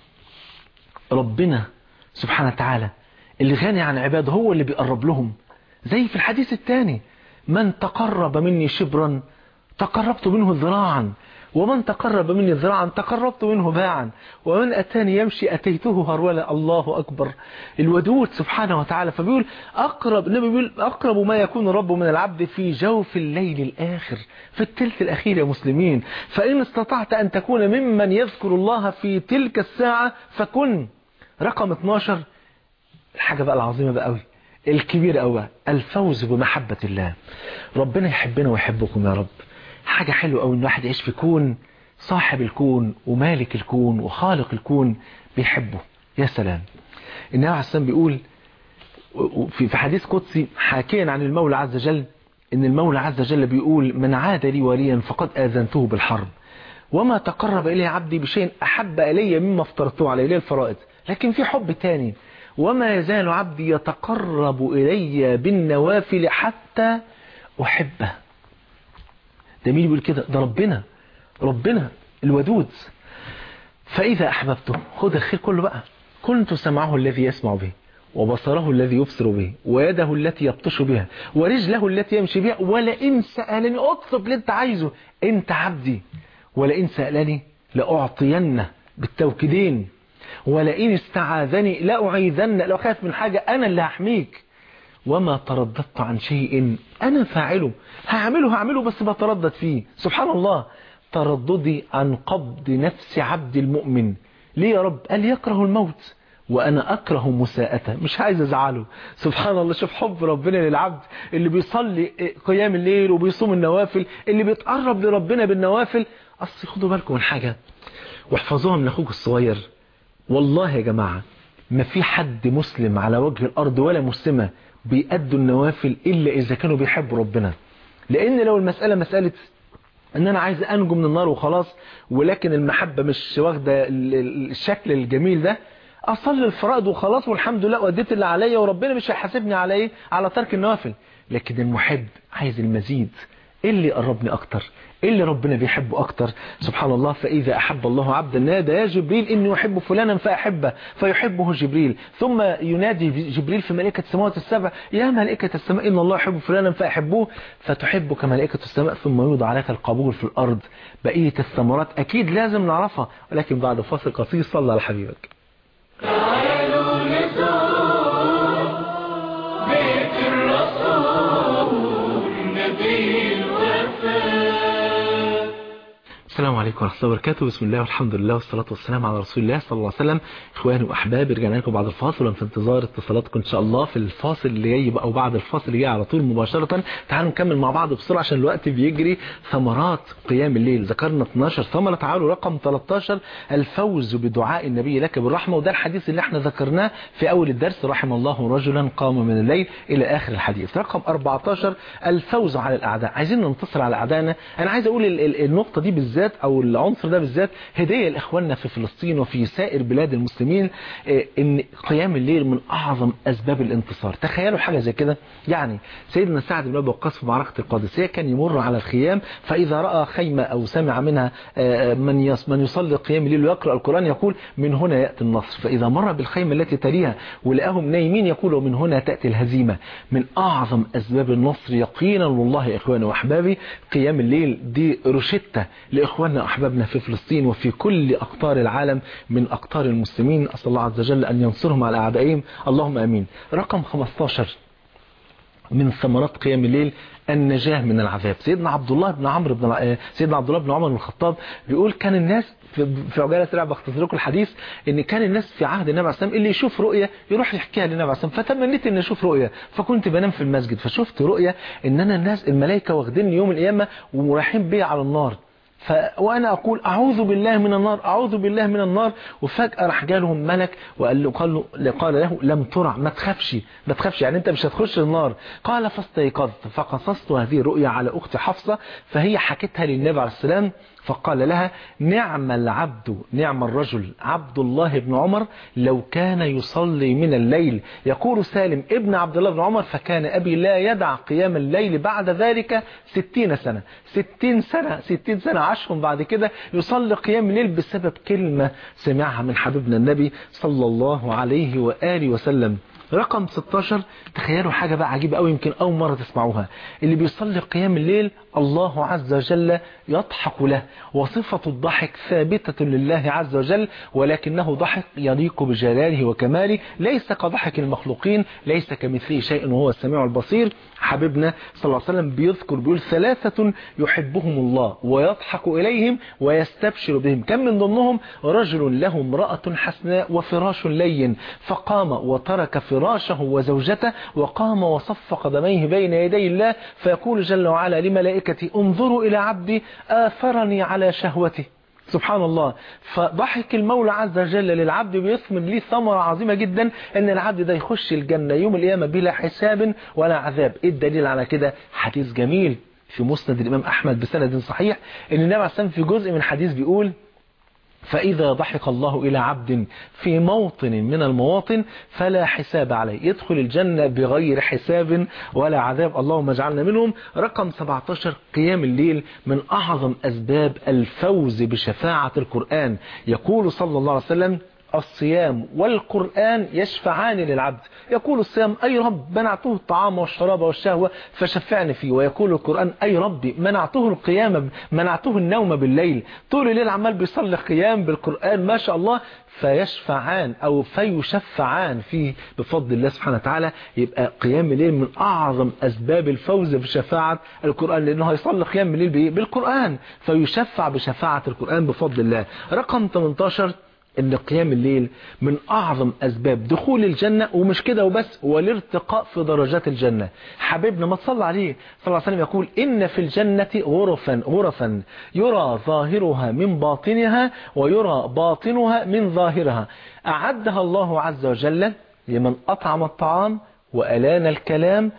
C: ربنا سبحانه وتعالى اللي غني عن عباده هو اللي بيقرب لهم زي في الحديث الثاني من تقرب مني شبرا تقربت منه ذراعا ومن تقرب مني ذراعا تقربت منه باعا ومن أتاني يمشي أتيته هرولا الله أكبر الودود سبحانه وتعالى فبيقول أقرب النبي بيقول أقرب ما يكون الرب من العبد في جوف الليل الآخر في التلت الأخير يا مسلمين فإن استطعت أن تكون ممن يذكر الله في تلك الساعة فكن رقم 12 الحاجة بقى العظيمة بقى قوي الكبير قوي الفوز بمحبة الله ربنا يحبنا ويحبكم يا رب حاجة حلوة قوي ان الواحد يعيش في كون صاحب الكون ومالك الكون وخالق الكون بيحبه يا سلام النبي عليه السلام بيقول في حديث قدسي حاكيا عن المولى عز وجل ان المولى عز وجل بيقول من عاد لي وليا فقد آذنته بالحرب وما تقرب إلي عبدي بشيء أحب إلي مما افترضته عليه إليه الفرائض لكن في حب تاني وما يزال عبدي يتقرب إلي بالنوافل حتى أحبه ده مين بيقول كده ده ربنا ربنا الودود فإذا أحببته خد الخير كله بقى كنت سمعه الذي يسمع به وبصره الذي يبصر به ويده التي يبطش بها ورجله التي يمشي بها ولئن سألني اطلب اللي انت عايزه انت عبدي ولئن سألني لأعطينه بالتوكيدين ولئن استعاذني لأعيذن لو خاف من حاجة أنا اللي هحميك وما ترددت عن شيء أنا فاعله هعمله هعمله بس بتردد فيه سبحان الله ترددي عن قبض نفس عبد المؤمن ليه يا رب قال يكره الموت وأنا أكره مساءته مش عايز أزعله سبحان الله شوف حب ربنا للعبد اللي بيصلي قيام الليل وبيصوم النوافل اللي بيتقرب لربنا بالنوافل أصل خدوا بالكم من حاجة واحفظوها من أخوك الصغير والله يا جماعة ما في حد مسلم على وجه الأرض ولا مسلمة بيأدوا النوافل إلا إذا كانوا بيحبوا ربنا لأن لو المسألة مسألة ان انا عايز انجو من النار وخلاص ولكن المحبة مش واخدة الشكل الجميل ده اصلي الفرائض وخلاص والحمد لله واديت اللي عليا وربنا مش هيحاسبني على ايه على ترك النوافل لكن المحب عايز المزيد ايه اللي يقربني اكتر ايه اللي ربنا بيحبه اكتر سبحان الله فاذا احب الله عبدا نادى يا جبريل اني احب فلانا فاحبه فيحبه جبريل ثم ينادي جبريل في ملائكه السماوات السبع يا ملائكه السماء ان الله يحب فلانا فاحبوه فتحبك ملائكه السماء ثم يوضع لك القبول في الارض بقيه الثمرات اكيد لازم نعرفها ولكن بعد فاصل قصير صلى على حبيبك
B: تعالوا نزور بيت الرسول نبي الوفاء
C: السلام عليكم ورحمة الله وبركاته بسم الله والحمد لله والصلاة والسلام على رسول الله صلى الله عليه وسلم إخواني وأحبابي رجعنا لكم بعد الفاصل وأنا في انتظار اتصالاتكم إن شاء الله في الفاصل اللي جاي أو بعد الفاصل اللي جاي على طول مباشرة تعالوا نكمل مع بعض بسرعة عشان الوقت بيجري ثمرات قيام الليل ذكرنا 12 ثمرة تعالوا رقم 13 الفوز بدعاء النبي لك بالرحمة وده الحديث اللي احنا ذكرناه في أول الدرس رحم الله رجلا قام من الليل إلى آخر الحديث رقم 14 الفوز على الأعداء عايزين ننتصر على أعدائنا أنا عايز أقول ال- ال- النقطة دي بالذات أو العنصر ده بالذات هدية لإخواننا في فلسطين وفي سائر بلاد المسلمين إيه، إن قيام الليل من أعظم أسباب الانتصار تخيلوا حاجة زي كده يعني سيدنا سعد بن أبي وقاص في معركة القادسية كان يمر على الخيام فإذا رأى خيمة أو سمع منها آه، من يص- من يصلي قيام الليل ويقرأ القرآن يقول من هنا يأتي النصر فإذا مر بالخيمة التي تليها ولقاهم نايمين يقول من هنا تأتي الهزيمة من أعظم أسباب النصر يقينا والله يا إخواني وأحبابي قيام الليل دي روشتة لإخواننا وأحبابنا في فلسطين وفي كل أقطار العالم من أقطار المسلمين أسأل الله عز وجل أن ينصرهم على أعدائهم اللهم أمين رقم 15 من ثمرات قيام الليل النجاة من العذاب سيدنا عبد الله بن عمرو بن الع- سيدنا عبد الله بن عمر بن الخطاب بيقول كان الناس في في عجاله سريعه بختصر لكم الحديث ان كان الناس في عهد النبي عليه الصلاه والسلام اللي يشوف رؤيه يروح يحكيها للنبي عليه الصلاه والسلام فتمنيت ان اشوف رؤيه فكنت بنام في المسجد فشفت رؤيه ان انا الناس الملائكه واخديني يوم القيامه ورايحين بيا على النار ف... وانا اقول اعوذ بالله من النار اعوذ بالله من النار وفجاه راح جالهم ملك وقال له قال له قال له لم ترع ما تخافش ما تخافش يعني انت مش هتخش النار قال فاستيقظت فقصصت هذه الرؤيا على اختي حفصه فهي حكتها للنبي عليه السلام فقال لها نعم العبد نعم الرجل عبد الله بن عمر لو كان يصلي من الليل يقول سالم ابن عبد الله بن عمر فكان أبي لا يدع قيام الليل بعد ذلك ستين سنة ستين سنة ستين سنة عاشهم بعد كده يصلي قيام الليل بسبب كلمة سمعها من حبيبنا النبي صلى الله عليه وآله وسلم رقم 16 تخيلوا حاجة بقى عجيبة قوي يمكن أول مرة تسمعوها اللي بيصلي قيام الليل الله عز وجل يضحك له وصفة الضحك ثابتة لله عز وجل ولكنه ضحك يليق بجلاله وكماله ليس كضحك المخلوقين ليس كمثله شيء وهو السميع البصير حبيبنا صلى الله عليه وسلم بيذكر بيقول ثلاثة يحبهم الله ويضحك إليهم ويستبشر بهم كم من ضمنهم رجل له امرأة حسناء وفراش لين فقام وترك فراشه وزوجته وقام وصف قدميه بين يدي الله فيقول جل وعلا لملائكته انظروا إلى عبدي آثرني على شهوته سبحان الله فضحك المولى عز وجل للعبد بيثمن ليه ثمرة عظيمة جدا ان العبد ده يخش الجنة يوم القيامة بلا حساب ولا عذاب ايه الدليل على كده حديث جميل في مسند الامام احمد بسند صحيح ان النبي عليه الصلاة والسلام في جزء من الحديث بيقول فإذا ضحك الله إلى عبد في موطن من المواطن فلا حساب عليه يدخل الجنة بغير حساب ولا عذاب اللهم اجعلنا منهم رقم 17 قيام الليل من أعظم أسباب الفوز بشفاعة القرآن يقول صلى الله عليه وسلم الصيام والقرآن يشفعان للعبد يقول الصيام أي رب منعته الطعام والشراب والشهوة فشفعني فيه ويقول القرآن أي ربي منعته القيام منعته النوم بالليل طول الليل عمال بيصلي قيام بالقرآن ما شاء الله فيشفعان أو فيشفعان فيه بفضل الله سبحانه وتعالى يبقى قيام الليل من أعظم أسباب الفوز بشفاعة القرآن لأنه هيصلي قيام الليل بإيه؟ بالقرآن فيشفع بشفاعة القرآن بفضل الله رقم 18 ان قيام الليل من اعظم اسباب دخول الجنة ومش كده وبس والارتقاء في درجات الجنة حبيبنا ما تصلى عليه صلى الله عليه وسلم يقول ان في الجنة غرفا غرفا يرى ظاهرها من باطنها ويرى باطنها من ظاهرها اعدها الله عز وجل لمن اطعم الطعام والان الكلام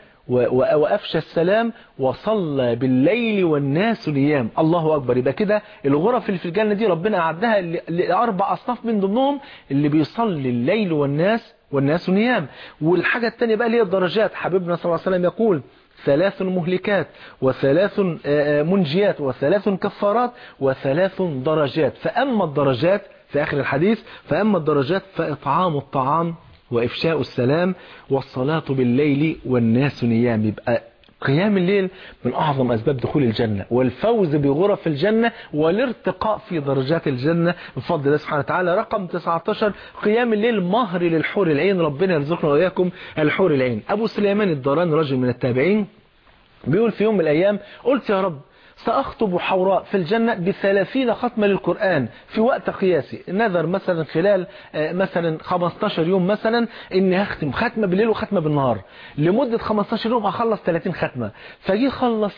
C: وأفشى السلام وصلى بالليل والناس نيام الله أكبر يبقى كده الغرف اللي في الجنة دي ربنا أعدها لأربع أصناف من ضمنهم اللي بيصلي الليل والناس والناس نيام والحاجة الثانية بقى اللي هي الدرجات حبيبنا صلى الله عليه وسلم يقول ثلاث مهلكات وثلاث منجيات وثلاث كفارات وثلاث درجات فأما الدرجات في آخر الحديث فأما الدرجات فإطعام الطعام وإفشاء السلام والصلاة بالليل والناس نيام يبقى قيام الليل من أعظم أسباب دخول الجنة والفوز بغرف الجنة والارتقاء في درجات الجنة بفضل الله سبحانه وتعالى رقم 19 قيام الليل مهر للحور العين ربنا يرزقنا وإياكم الحور العين أبو سليمان الداران رجل من التابعين بيقول في يوم من الأيام قلت يا رب سأخطب حوراء في الجنة بثلاثين ختمة للقرآن في وقت قياسي نذر مثلا خلال مثلا 15 يوم مثلا اني هختم ختمة بالليل وختمة بالنهار لمدة 15 يوم هخلص 30 ختمة فجي خلص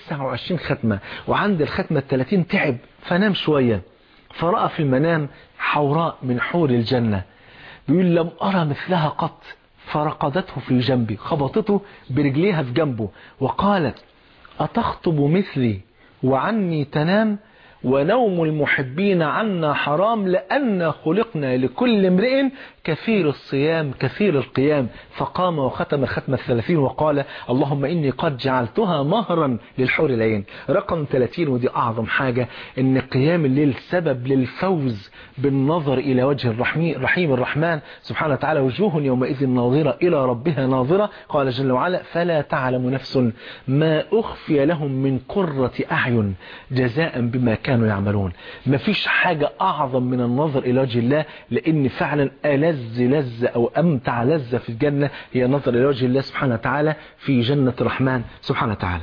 C: 29 ختمة وعند الختمة 30 تعب فنام شوية فرأى في المنام حوراء من حور الجنة بيقول لم أرى مثلها قط فرقدته في جنبي خبطته برجليها في جنبه وقالت أتخطب مثلي وعني تنام ونوم المحبين عنا حرام لأن خلقنا لكل امرئ كثير الصيام كثير القيام فقام وختم ختم الثلاثين وقال اللهم إني قد جعلتها مهرا للحور العين رقم 30 ودي أعظم حاجة إن قيام الليل سبب للفوز بالنظر إلى وجه الرحيم الرحمن سبحانه وتعالى وجوه يومئذ ناظرة إلى ربها ناظرة قال جل وعلا فلا تعلم نفس ما أخفي لهم من قرة أعين جزاء بما كانوا يعملون مفيش حاجة أعظم من النظر إلى وجه الله لأن فعلا ألذ لذة أو أمتع لذة في الجنة هي النظر إلى وجه الله سبحانه وتعالى في جنة الرحمن سبحانه وتعالى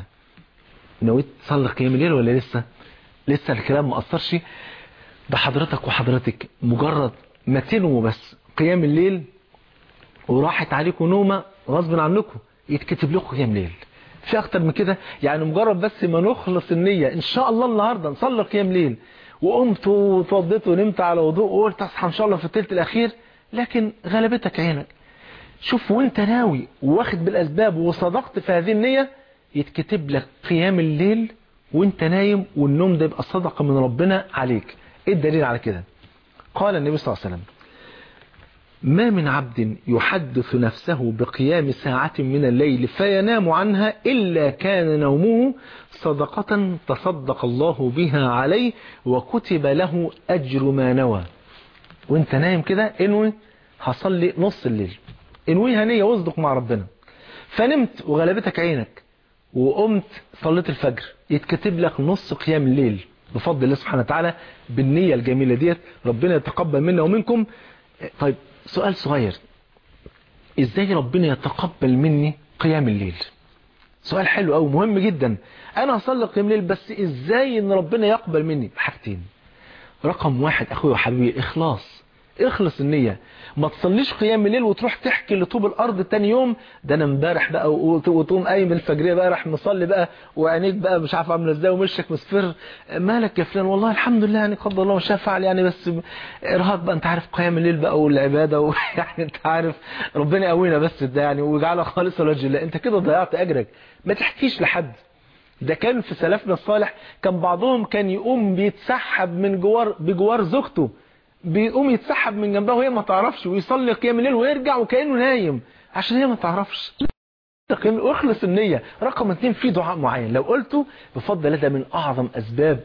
C: نويت تصلي قيام الليل ولا لسه لسه الكلام ما أثرش ده حضرتك وحضرتك مجرد ما تنووا بس قيام الليل وراحت عليكم نومة غصب عنكم يتكتب لكم قيام ليل في اكتر من كده يعني مجرد بس ما نخلص النية ان شاء الله النهاردة نصلي قيام ليل وقمت وتوضيت ونمت على وضوء وقلت اصحى ان شاء الله في الثلث الاخير لكن غلبتك عينك شوف وانت ناوي واخد بالاسباب وصدقت في هذه النية يتكتب لك قيام الليل وانت نايم والنوم ده يبقى صدقة من ربنا عليك ايه الدليل على كده قال النبي صلى الله عليه وسلم ما من عبد يحدث نفسه بقيام ساعة من الليل فينام عنها إلا كان نومه صدقة تصدق الله بها عليه وكتب له أجر ما نوى وانت نايم كده انوي هصلي نص الليل انويها نية واصدق مع ربنا فنمت وغلبتك عينك وقمت صليت الفجر يتكتب لك نص قيام الليل بفضل الله سبحانه وتعالى بالنية الجميلة ديت ربنا يتقبل منا ومنكم طيب سؤال صغير ازاي ربنا يتقبل مني قيام الليل سؤال حلو قوي مهم جدا انا هصلي قيام الليل بس ازاي ان ربنا يقبل مني حاجتين رقم واحد اخويا وحبيبي اخلاص اخلص النية ما تصليش قيام الليل وتروح تحكي لطوب الارض تاني يوم ده انا امبارح بقى وتقوم قايم الفجريه بقى راح مصلي بقى وعينيك بقى مش عارف عامله ازاي ومشك مصفر مالك يا فلان والله الحمد لله يعني قدر الله وشاء فعل يعني بس ارهاق بقى انت عارف قيام الليل بقى والعباده ويعني انت عارف ربنا يقوينا بس ده يعني ويجعلها خالصه لوجه الله انت كده ضيعت اجرك ما تحكيش لحد ده كان في سلفنا الصالح كان بعضهم كان يقوم بيتسحب من جوار بجوار زوجته بيقوم يتسحب من جنبها وهي ما تعرفش ويصلي قيام الليل ويرجع وكأنه نايم عشان هي ما تعرفش واخلص النية رقم اثنين في دعاء معين لو قلته بفضل الله ده من اعظم اسباب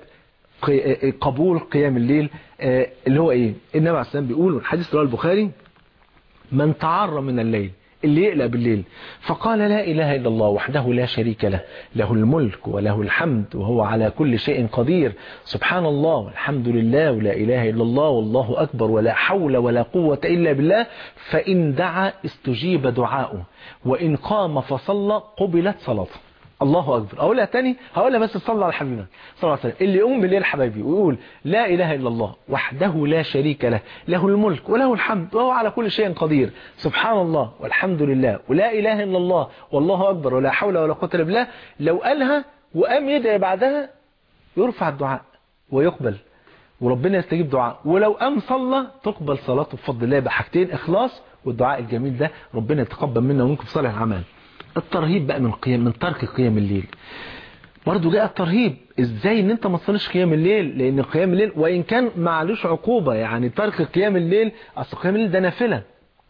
C: قبول قيام الليل اللي هو ايه النبي عليه السلام بيقول الحديث رواه البخاري من تعر من الليل اللي يقلق بالليل فقال لا إله إلا الله وحده لا شريك له له الملك وله الحمد وهو على كل شيء قدير سبحان الله والحمد لله ولا إله إلا الله والله أكبر ولا حول ولا قوة إلا بالله فإن دعا استجيب دعاؤه وإن قام فصلى قبلت صلاته الله أكبر أقولها تاني هقولها بس صلى على حبيبنا صلى الله عليه وسلم اللي يقوم بالليل حبايبي ويقول لا إله إلا الله وحده لا شريك له له الملك وله الحمد وهو على كل شيء قدير سبحان الله والحمد لله ولا إله إلا الله والله أكبر ولا حول ولا قوة إلا بالله لو قالها وقام يدعي بعدها يرفع الدعاء ويقبل وربنا يستجيب دعاء ولو قام صلى تقبل صلاته بفضل الله بحاجتين إخلاص والدعاء الجميل ده ربنا يتقبل منا ومنكم صالح الأعمال الترهيب بقى من قيام من ترك قيام الليل برضه جاء الترهيب ازاي ان انت ما تصليش قيام الليل لان قيام الليل وان كان معلوش عقوبة يعني ترك قيام الليل اصل قيام الليل ده نافلة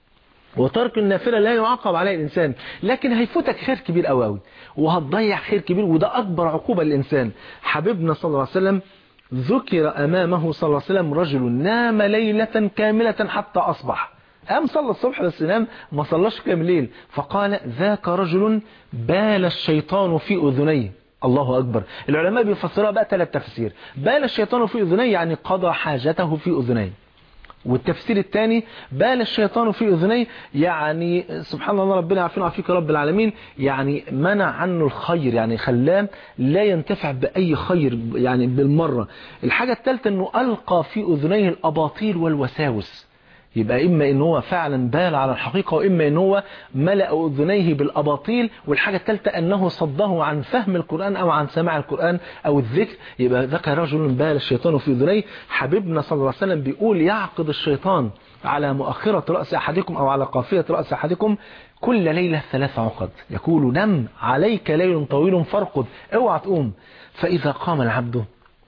C: وترك النافلة لا يعاقب عليه الإنسان لكن هيفوتك خير كبير قوي قوي وهتضيع خير كبير وده أكبر عقوبة للإنسان حبيبنا صلى الله عليه وسلم ذكر أمامه صلى الله عليه وسلم رجل نام ليلة كاملة حتى أصبح قام صلى الصبح بس نام ما صلاش قيام الليل فقال ذاك رجل بال الشيطان في أذنيه الله أكبر العلماء بيفسروها بقى ثلاث تفسير بال الشيطان في أذنيه يعني قضى حاجته في أذنيه والتفسير الثاني بال الشيطان في أذنيه يعني سبحان الله ربنا عافينا وعافيك رب العالمين يعني منع عنه الخير يعني خلاه لا ينتفع بأي خير يعني بالمرة الحاجة الثالثة أنه ألقى في أذنيه الأباطيل والوساوس يبقى إما إن هو فعلا بال على الحقيقة وإما إن هو ملأ أذنيه بالأباطيل والحاجة الثالثة أنه صده عن فهم القرآن أو عن سماع القرآن أو الذكر يبقى ذاك رجل بال الشيطان في أذنيه حبيبنا صلى الله عليه وسلم بيقول يعقد الشيطان على مؤخرة رأس أحدكم أو على قافية رأس أحدكم كل ليلة ثلاث عقد يقول نم عليك ليل طويل فارقد اوعى تقوم فإذا قام العبد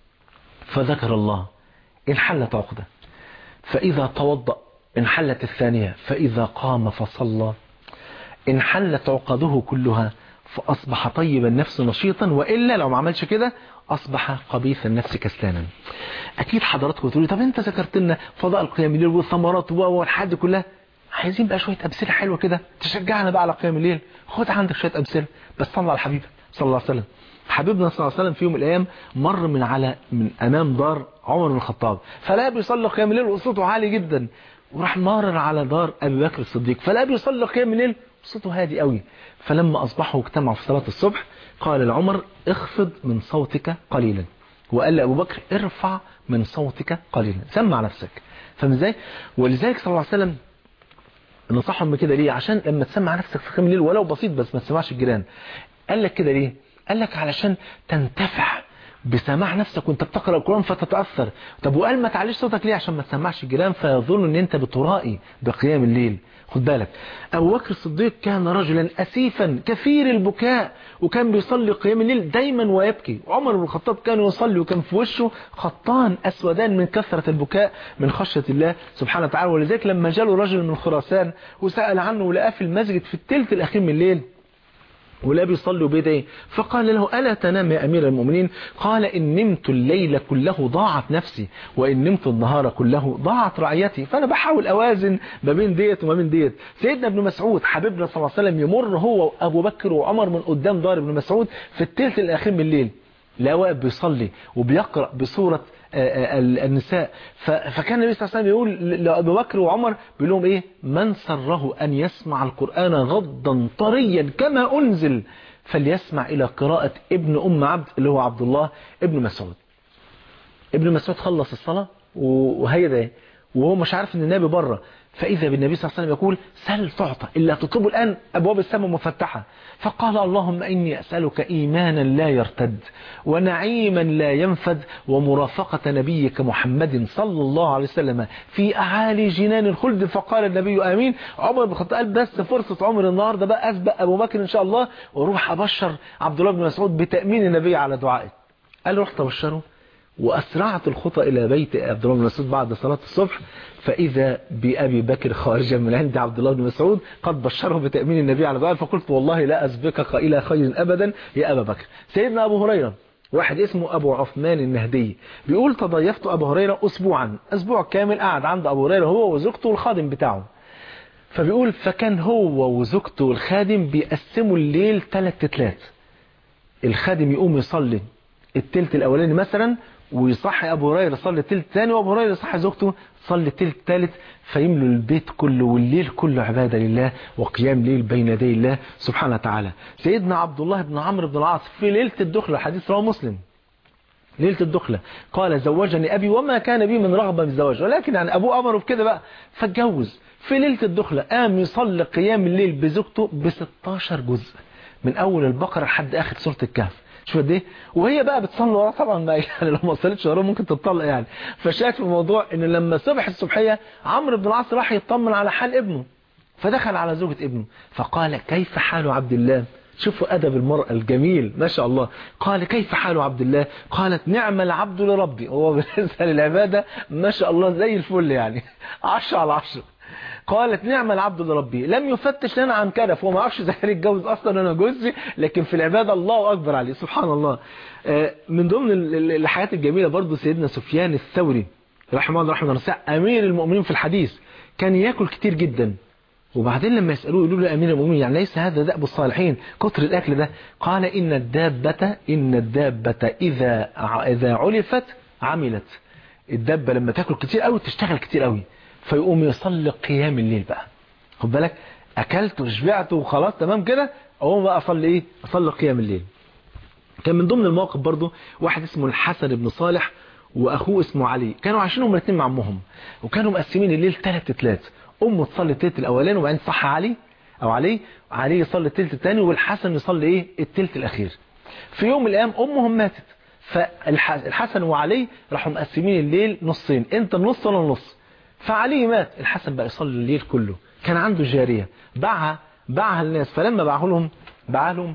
C: فذكر الله انحلت عقده فإذا توضأ انحلت الثانية فإذا قام فصلى انحلت عقده كلها فأصبح طيب النفس نشيطا وإلا لو ما عملش كده أصبح قبيح النفس كسلانا أكيد حضراتكم تقولوا طب أنت ذكرت لنا فضاء القيام الليل والثمرات والحد كلها عايزين بقى شوية أمثلة حلوة كده تشجعنا بقى على قيام الليل خد عندك شوية أمثلة بس صلى على الحبيب صلى الله عليه وسلم حبيبنا صلى الله عليه وسلم في يوم من الأيام مر من على من أمام دار عمر بن الخطاب فلا بيصلي قيام الليل وصوته عالي جدا وراح مارر على دار أبي بكر الصديق فلا بيصلي قيام الليل صوته هادي قوي فلما أصبحوا واجتمعوا في صلاة الصبح قال لعمر اخفض من صوتك قليلا وقال لأبو بكر ارفع من صوتك قليلا سمع نفسك فاهم ازاي ولذلك صلى الله عليه وسلم نصحهم بكده ليه عشان لما تسمع نفسك في قيام الليل ولو بسيط بس ما تسمعش الجيران قال لك كده ليه قال لك علشان تنتفع بسماع نفسك وانت بتقرأ القرآن فتتأثر طب وقال ما تعليش صوتك ليه عشان ما تسمعش الجيران فيظن ان انت بترائي بقيام الليل خد بالك أبو بكر الصديق كان رجلا أسيفا كثير البكاء وكان بيصلي قيام الليل دايما ويبكي عمر بن الخطاب كان يصلي وكان في وشه خطان أسودان من كثرة البكاء من خشية الله سبحانه وتعالى ولذلك لما جاله رجل من خراسان وسأل عنه ولقاه في المسجد في الثلث الأخير من الليل ولا بيصلي وبيدعي فقال له ألا تنام يا أمير المؤمنين قال إن نمت الليل كله ضاعت نفسي وإن نمت النهار كله ضاعت رعيتي فأنا بحاول أوازن ما بين ديت وما بين ديت سيدنا ابن مسعود حبيبنا صلى الله عليه وسلم يمر هو وأبو بكر وعمر من قدام دار ابن مسعود في الثلث الأخير من الليل لا واقف بيصلي وبيقرأ بسورة النساء فكان النبي صلى الله عليه وسلم يقول لأبو بكر وعمر بيقول لهم إيه من سره أن يسمع القرآن غضا طريا كما أنزل فليسمع إلى قراءة ابن أم عبد اللي هو عبد الله ابن مسعود ابن مسعود خلص الصلاة وهيدا وهو مش عارف ان النبي بره فإذا بالنبي صلى الله عليه وسلم يقول سل تعطى إلا تطلبه الآن أبواب السماء مفتحة فقال اللهم إني أسألك إيمانا لا يرتد ونعيما لا ينفد ومرافقة نبيك محمد صلى الله عليه وسلم في أعالي جنان الخلد فقال النبي آمين عمر بن الخطاب قال بس فرصة عمر النهاردة بقى أسبق أبو بكر إن شاء الله وروح أبشر عبد الله بن مسعود بتأمين النبي على دعائه قال رحت أبشره وأسرعت الخطى إلى بيت عبد الله بن مسعود بعد صلاة الصبح فإذا بأبي بكر خارجا من عند عبد الله بن مسعود قد بشره بتأمين النبي على دعائه فقلت والله لا أسبقك إلى خير أبدا يا أبا بكر سيدنا أبو هريرة واحد اسمه أبو عثمان النهدي بيقول تضيفت أبو هريرة أسبوعا أسبوع كامل قعد عند أبو هريرة هو وزوجته والخادم بتاعه فبيقول فكان هو وزوجته والخادم بيقسموا الليل ثلاث تتلات الخادم يقوم يصلي التلت الأولاني مثلا ويصحي ابو هريره يصلي تلت ثاني وابو هريره يصحي زوجته تصلي تلت ثالث فيملوا البيت كله والليل كله عباده لله وقيام ليل بين يدي الله سبحانه وتعالى سيدنا عبد الله بن عمرو بن العاص في ليله الدخله حديث رواه مسلم ليلة الدخلة قال زوجني أبي وما كان بي من رغبة بالزواج ولكن يعني أبوه أمره بكده بقى فاتجوز في ليلة الدخلة قام يصلي قيام الليل بزوجته ب 16 جزء من أول البقرة لحد آخر سورة الكهف شوف قد ايه وهي بقى بتصلي وراه طبعا ما يعني لو ما وصلتش وراه ممكن تتطلق يعني فشاهد في الموضوع ان لما صبح الصبحيه عمرو بن العاص راح يطمن على حال ابنه فدخل على زوجة ابنه فقال كيف حال عبد الله شوفوا أدب المرأة الجميل ما شاء الله قال كيف حال عبد الله قالت نعم العبد لربي هو بالنسبة للعبادة ما شاء الله زي الفل يعني عشرة على عشرة قالت نعم العبد لربي لم يفتش لنا عن كنف هو ما عرفش زهر يتجوز اصلا انا جوزي لكن في العباده الله اكبر عليه سبحان الله من ضمن الحياه الجميله برضو سيدنا سفيان الثوري رحمه الله رحمه الله امير المؤمنين في الحديث كان ياكل كتير جدا وبعدين لما يسألوه يقولوا له أمير المؤمنين يعني ليس هذا دأب الصالحين كتر الأكل ده قال إن الدابة إن الدابة إذا إذا علفت عملت الدابة لما تاكل كتير قوي تشتغل كتير قوي فيقوم يصلي قيام الليل بقى خد بالك أكلت وشبعت وخلاص تمام كده أقوم بقى أصلي إيه أصلي قيام الليل كان من ضمن المواقف برضو واحد اسمه الحسن بن صالح واخوه اسمه علي كانوا عايشين هما الاثنين مع امهم وكانوا مقسمين الليل ثلاث تلات امه تصلي التلت الاولاني وبعدين صح علي او علي علي يصلي التلت الثاني والحسن يصلي ايه التلت الاخير في يوم من الايام امهم ماتت فالحسن وعلي راحوا مقسمين الليل نصين انت النص وانا النص فعلي مات الحسن بقى يصلي الليل كله كان عنده جاريه باعها باعها الناس فلما باعه لهم باع لهم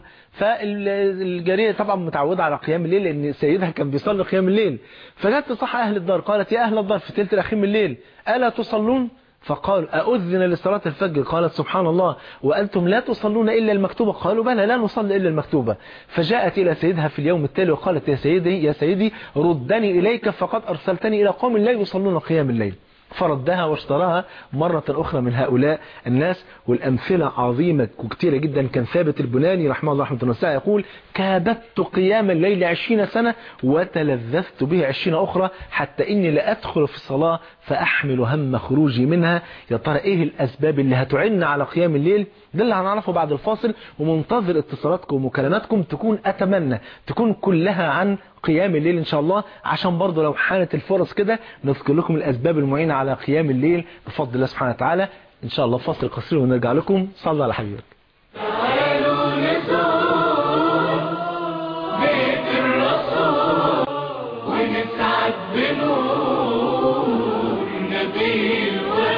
C: فالجاريه طبعا متعوده على قيام الليل لان سيدها كان بيصلي قيام الليل فجت تصح اهل الدار قالت يا اهل الدار في ثلث الاخير من الليل الا تصلون فقال أؤذن لصلاة الفجر قالت سبحان الله وأنتم لا تصلون إلا المكتوبة قالوا بلى لا نصلي إلا المكتوبة فجاءت إلى سيدها في اليوم التالي وقالت يا سيدي يا سيدي ردني إليك فقد أرسلتني إلى قوم لا يصلون قيام الليل فردها واشتراها مرة أخرى من هؤلاء الناس والأمثلة عظيمة وكتيرة جدا كان ثابت البناني رحمه الله رحمه الله يقول كابدت قيام الليل عشرين سنة وتلذذت به عشرين أخرى حتى إني لأدخل في الصلاة فأحمل هم خروجي منها يا ترى إيه الأسباب اللي هتعن على قيام الليل ده اللي هنعرفه بعد الفاصل ومنتظر اتصالاتكم ومكالماتكم تكون أتمنى تكون كلها عن قيام الليل إن شاء الله عشان برضه لو حانت الفرص كده نذكر لكم الأسباب المعينة على قيام الليل بفضل الله سبحانه وتعالى إن شاء الله فاصل قصير ونرجع لكم صلى على حبيبك
B: تعالوا نزور بيت الرسول ونسعد بنور نبي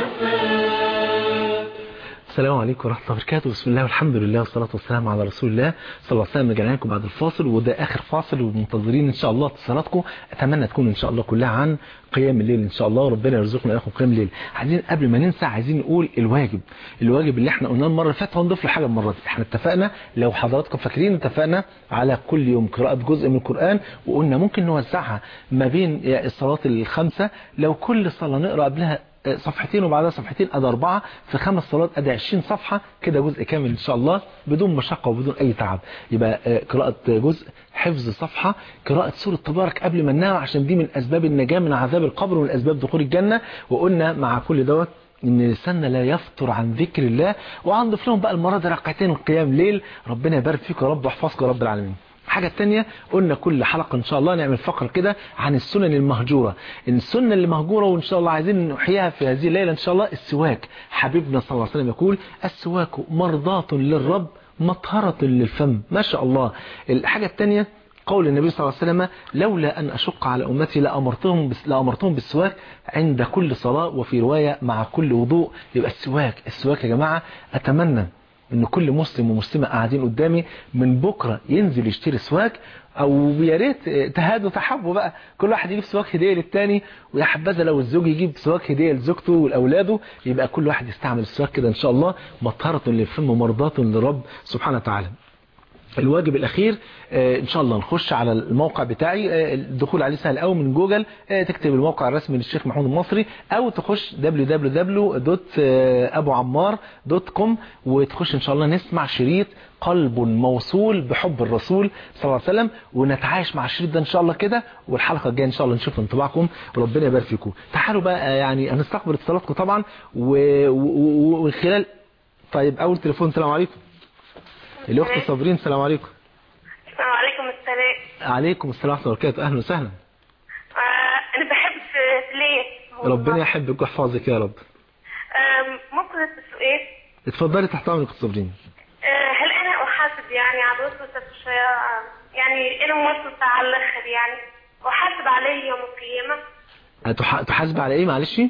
B: الوفاء
C: السلام عليكم ورحمة الله وبركاته بسم الله والحمد لله والصلاة والسلام على رسول الله صلى الله عليه وسلم رجعنا لكم بعد الفاصل وده آخر فاصل ومنتظرين إن شاء الله اتصالاتكم أتمنى تكون إن شاء الله كلها عن قيام الليل إن شاء الله وربنا يرزقنا إياكم قيام الليل عايزين قبل ما ننسى عايزين نقول الواجب الواجب اللي احنا قلناه المرة اللي فاتت هنضيف له حاجة المرة دي احنا اتفقنا لو حضراتكم فاكرين اتفقنا على كل يوم قراءة جزء من القرآن وقلنا ممكن نوزعها ما بين الصلاة الخمسة لو كل صلاة نقرأ قبلها صفحتين وبعدها صفحتين ادي اربعة في خمس صلوات ادي 20 صفحة كده جزء كامل ان شاء الله بدون مشقة وبدون اي تعب يبقى قراءة جزء حفظ صفحة قراءة سورة تبارك قبل ما ننام عشان دي من اسباب النجاة من عذاب القبر ومن اسباب دخول الجنة وقلنا مع كل دوت ان لساننا لا يفطر عن ذكر الله وهنضيف لهم بقى المرة دي ركعتين قيام ليل ربنا يبارك فيكم يا رب واحفظكم يا رب العالمين الحاجة التانية قلنا كل حلقة ان شاء الله نعمل فقرة كده عن السنن المهجورة السنة اللي مهجورة وان شاء الله عايزين نحييها في هذه الليلة ان شاء الله السواك حبيبنا صلى الله عليه وسلم يقول السواك مرضاة للرب مطهرة للفم ما شاء الله الحاجة التانية قول النبي صلى الله عليه وسلم لولا أن أشق على أمتي لأمرتهم, بس لأمرتهم بالسواك عند كل صلاة وفي رواية مع كل وضوء يبقى السواك السواك يا جماعة أتمنى ان كل مسلم ومسلمة قاعدين قدامي من بكرة ينزل يشتري سواك او يا ريت تهادوا تحبوا بقى كل واحد يجيب سواك هدية للتاني ويا حبذا لو الزوج يجيب سواك هدية لزوجته ولاولاده يبقى كل واحد يستعمل السواك كده ان شاء الله مطهرة للفم مرضاة للرب سبحانه وتعالى الواجب الأخير آه، إن شاء الله نخش على الموقع بتاعي آه، الدخول عليه سهل قوي من جوجل آه، تكتب الموقع الرسمي للشيخ محمود المصري أو تخش www.abuammar.com وتخش إن شاء الله نسمع شريط قلب موصول بحب الرسول صلى الله عليه وسلم ونتعايش مع الشريط ده إن شاء الله كده والحلقة الجاية إن شاء الله نشوف انطباعكم وربنا يبارك فيكم تعالوا بقى آه، يعني هنستقبل اتصالاتكم طبعا و- و- ومن خلال طيب أول تليفون السلام عليكم الأخت صابرين السلام عليكم
D: السلام عليكم السلام
C: عليكم السلام ورحمة الله وبركاته أهلا وسهلا
D: آه انا بحب فليه
C: ربنا يحبك ويحفظك يا رب
D: ممكن اسال سؤال
C: اتفضلي تحت أمرك أخت صابرين
D: آه هل انا احاسب يعني على وسوسة الشياطين يعني انا موسوسة على الاخر يعني احاسب عليه يوم القيامة
C: هتح- تحاسب على إيه معلش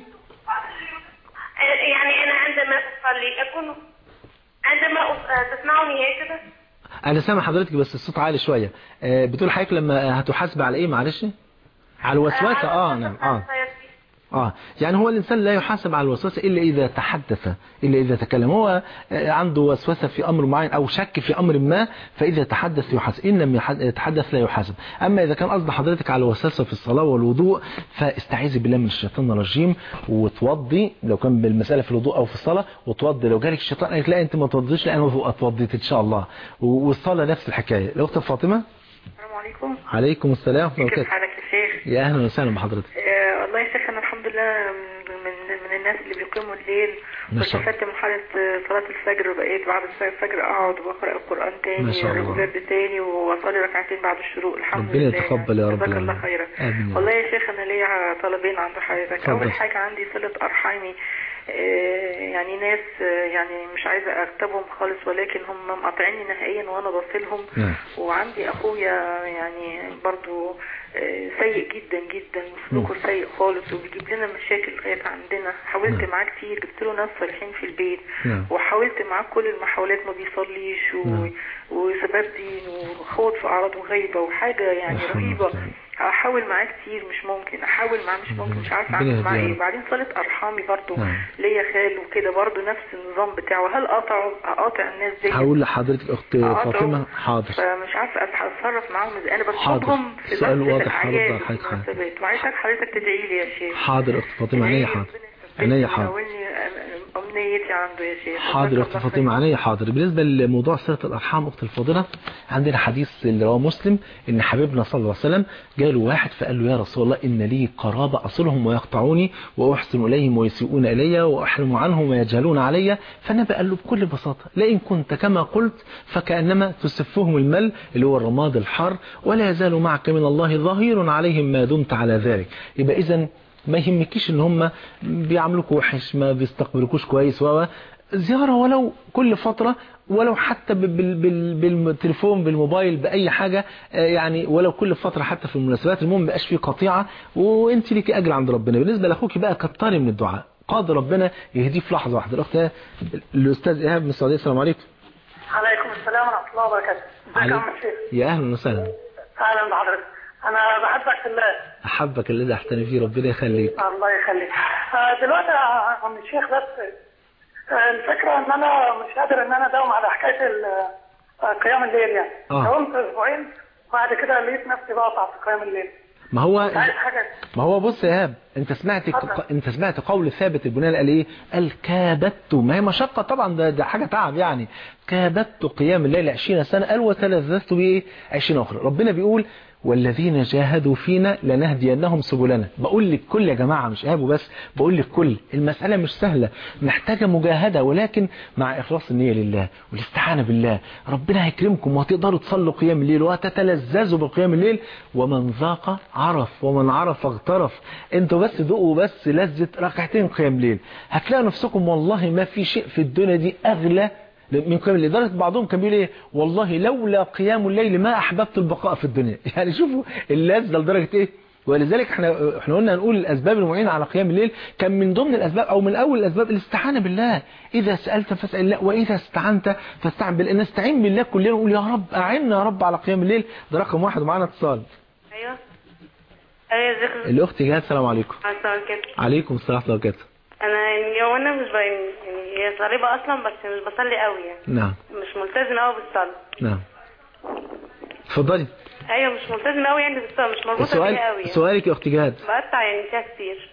D: آه يعني انا عندما اصلي اكون عندما أص- آه، تسمعني هكذا
C: أنا سامع حضرتك بس الصوت عالي شوية آه، بتقول حضرتك لما هتحاسب على إيه معلش على الوسوسة آه نعم آه آه يعني هو الإنسان لا يحاسب على الوسوسة إلا إذا تحدث إلا إذا تكلم هو آه، عنده وسوسة في أمر معين أو شك في أمر ما فإذا تحدث يحاسب إن لم يح- يتحدث لا يحاسب أما إذا كان قصد حضرتك على الوسوسة في الصلاة والوضوء فاستعيذي بالله من الشيطان الرجيم وتوضي لو كان بالمسألة في الوضوء أو في الصلاة وتوضي لو جالك الشيطان قالك لا أنت ما توضيش لا أنا اتوضيت إن شاء الله والصلاة نفس الحكاية الأخت فاطمة
D: السلام عليكم
C: عليكم السلام ورحمة الله
D: كيف
C: وبركاته
D: حالك يا شيخ
C: يا أهلا وسهلا بحضرتك
D: آه والله يا شيخ انا الحمد لله من من الناس اللي بيقيموا الليل
C: ما شاء الله.
D: وشفت من حالة صلاة الفجر وبقيت بعد صلاة الفجر اقعد واقرا القرآن تاني
C: ما شاء الله.
D: ورد تاني واصلي ركعتين بعد الشروق الحمد
C: ربنا
D: لله
C: يتقبل يا رب
D: جزاك الله
C: العالمين.
D: خيرا
C: آمين يا
D: والله يا شيخ انا ليا طلبين عند حضرتك
C: اتفضل.
D: اول حاجة عندي صلة ارحامي آه، يعني ناس آه، يعني مش عايزة اكتبهم خالص ولكن هم مقاطعيني نهائيا وانا بصلهم
C: نعم.
D: وعندي اخويا يعني برضو آه، سيء جدا جدا وسلوكه سيء خالص وبيجيب لنا مشاكل لغايه عندنا حاولت
C: نعم.
D: معاه كتير جبت له ناس صالحين في البيت
C: نعم.
D: وحاولت معاه كل المحاولات ما بيصليش و...
C: نعم.
D: وسبب دين وخوض في اعراض وغيبه وحاجه يعني
C: لا حول ولا
D: رهيبه
C: قوة.
D: احاول معاه كتير مش ممكن احاول معاه مش ممكن مش عارفه
C: ربنا
D: اعمل معاه
C: يهديه يا
D: ايه
C: رب.
D: بعدين صلاه ارحامي برضو
C: نعم.
D: ليا خال وكده برضو نفس النظام بتاعه هل اقطعه اقاطع الناس دي
C: هقول لحضرتك أخت
D: أقاطعه.
C: فاطمة حاضر
D: فمش عارفه أتح- اتصرف معاهم ازاي انا
C: حاضر.
D: بطلبهم في
C: سؤال
D: مسجد
C: واضح هرد
D: الاعياد
C: على حضرتك حاضر.
D: والمناسبات وعايزك حضرتك تدعي لي يا شيخ
C: حاضر أخت فاطمة عينيا حاضر عينيا حاضر
D: امنيتي عنده يا شيخ
C: حاضر
D: جزاك
C: أخت
D: الله
C: فاطمة عينيا حاضر بالنسبة لموضوع صلة الأرحام أخت الفاضلة عندنا حديث اللي رواه مسلم إن حبيبنا صلى الله عليه وسلم جاله واحد فقال له يا رسول الله إن لي قرابة أصلهم ويقطعوني وأحسن إليهم ويسيئون إلي وأحلم عنهم ويجهلون علي فالنبي قال له بكل بساطة لئن كنت كما قلت فكأنما تسفهم المل اللي هو الرماد الحار ولا يزال معك من الله ظهير عليهم ما دمت على ذلك يبقى إذا ما يهمكيش ان هم بيعاملوك وحش ما بيستقبلوكوش كويس و زيارة ولو كل فترة ولو حتى بال- بال- بال- بالتليفون بالموبايل بأي حاجة آه، يعني ولو كل فترة حتى في المناسبات المهم مبقاش فيه قطيعة وانت ليكي أجر عند ربنا بالنسبة لأخوك بقى كتري من الدعاء قادر ربنا يهديه في لحظة واحدة الأخت الأستاذ إيهاب من السعودية السلام عليكم
D: عليكم السلام ورحمه الله وبركاته ازيك يا
C: عليكم.
D: عم الشيخ
C: يا أهلا وسهلا
D: اهلا بحضرتك انا بحبك في الله
C: أحبك الذي أحتني فيه ربنا يخليك
D: الله يخليك آه، دلوقتي يا عم الشيخ بس آه، الفكره ان انا مش قادر ان انا اداوم على حكايه ال- آه، قيام الليل يعني
C: آه.
D: داومت اسبوعين بعد كده لقيت نفسي بقطع في قيام الليل
C: ما هو
D: عايز حاجه
C: ما هو بص يا ايهاب انت سمعت
D: اتفضل.
C: انت سمعت قول ثابت البناني قال ايه قال كابدت ما هي مشقه طبعا ده, ده حاجه تعب يعني كابدت قيام الليل 20 سنه قال وتلذذت بايه 20 اخرى ربنا بيقول والذين جاهدوا فينا لنهدينهم سبلنا بقول لك كل يا جماعه مش ايهاب وبس بقول لك كل المساله مش سهله محتاجه مجاهده ولكن مع اخلاص النيه لله والاستعانه بالله ربنا هيكرمكم وهتقدروا تصلوا قيام الليل وهتتلذذوا بقيام الليل ومن ذاق عرف ومن عرف اغترف انتوا بس ذوقوا بس لذة ركعتين قيام ليل هتلاقوا نفسكم والله ما في شيء في الدنيا دي اغلى من قيام الليل لدرجه بعضهم كان بيقول ايه والله لولا قيام الليل ما احببت البقاء في الدنيا يعني شوفوا اللذة لدرجه ايه ولذلك احنا احنا قلنا هنقول الاسباب المعينه على قيام الليل كان من ضمن الاسباب او من اول الاسباب الاستعانه بالله اذا سالت فاسال الله واذا استعنت فاستعن بالله نستعين بالله كلنا ونقول يا رب اعنا يا رب على قيام الليل ده رقم واحد ومعانا اتصال
D: ايوه ايوه ازيك
C: الاخت جهاد السلام عليكم
D: السلام عليكم
C: عليكم السلام ورحمه الله وبركاته
D: انا يعني هو انا مش ب- يعني هي ضريبه اصلا بس مش بصلي قوي يعني
C: نعم
D: مش ملتزمه قوي بالصلاه
C: نعم اتفضلي
E: ايوه مش ملتزمه قوي يعني بس مش مربوطه
C: السؤال
E: بيها قوي
C: سؤالك يا اخت جهاد
E: بقطع يعني فيها كتير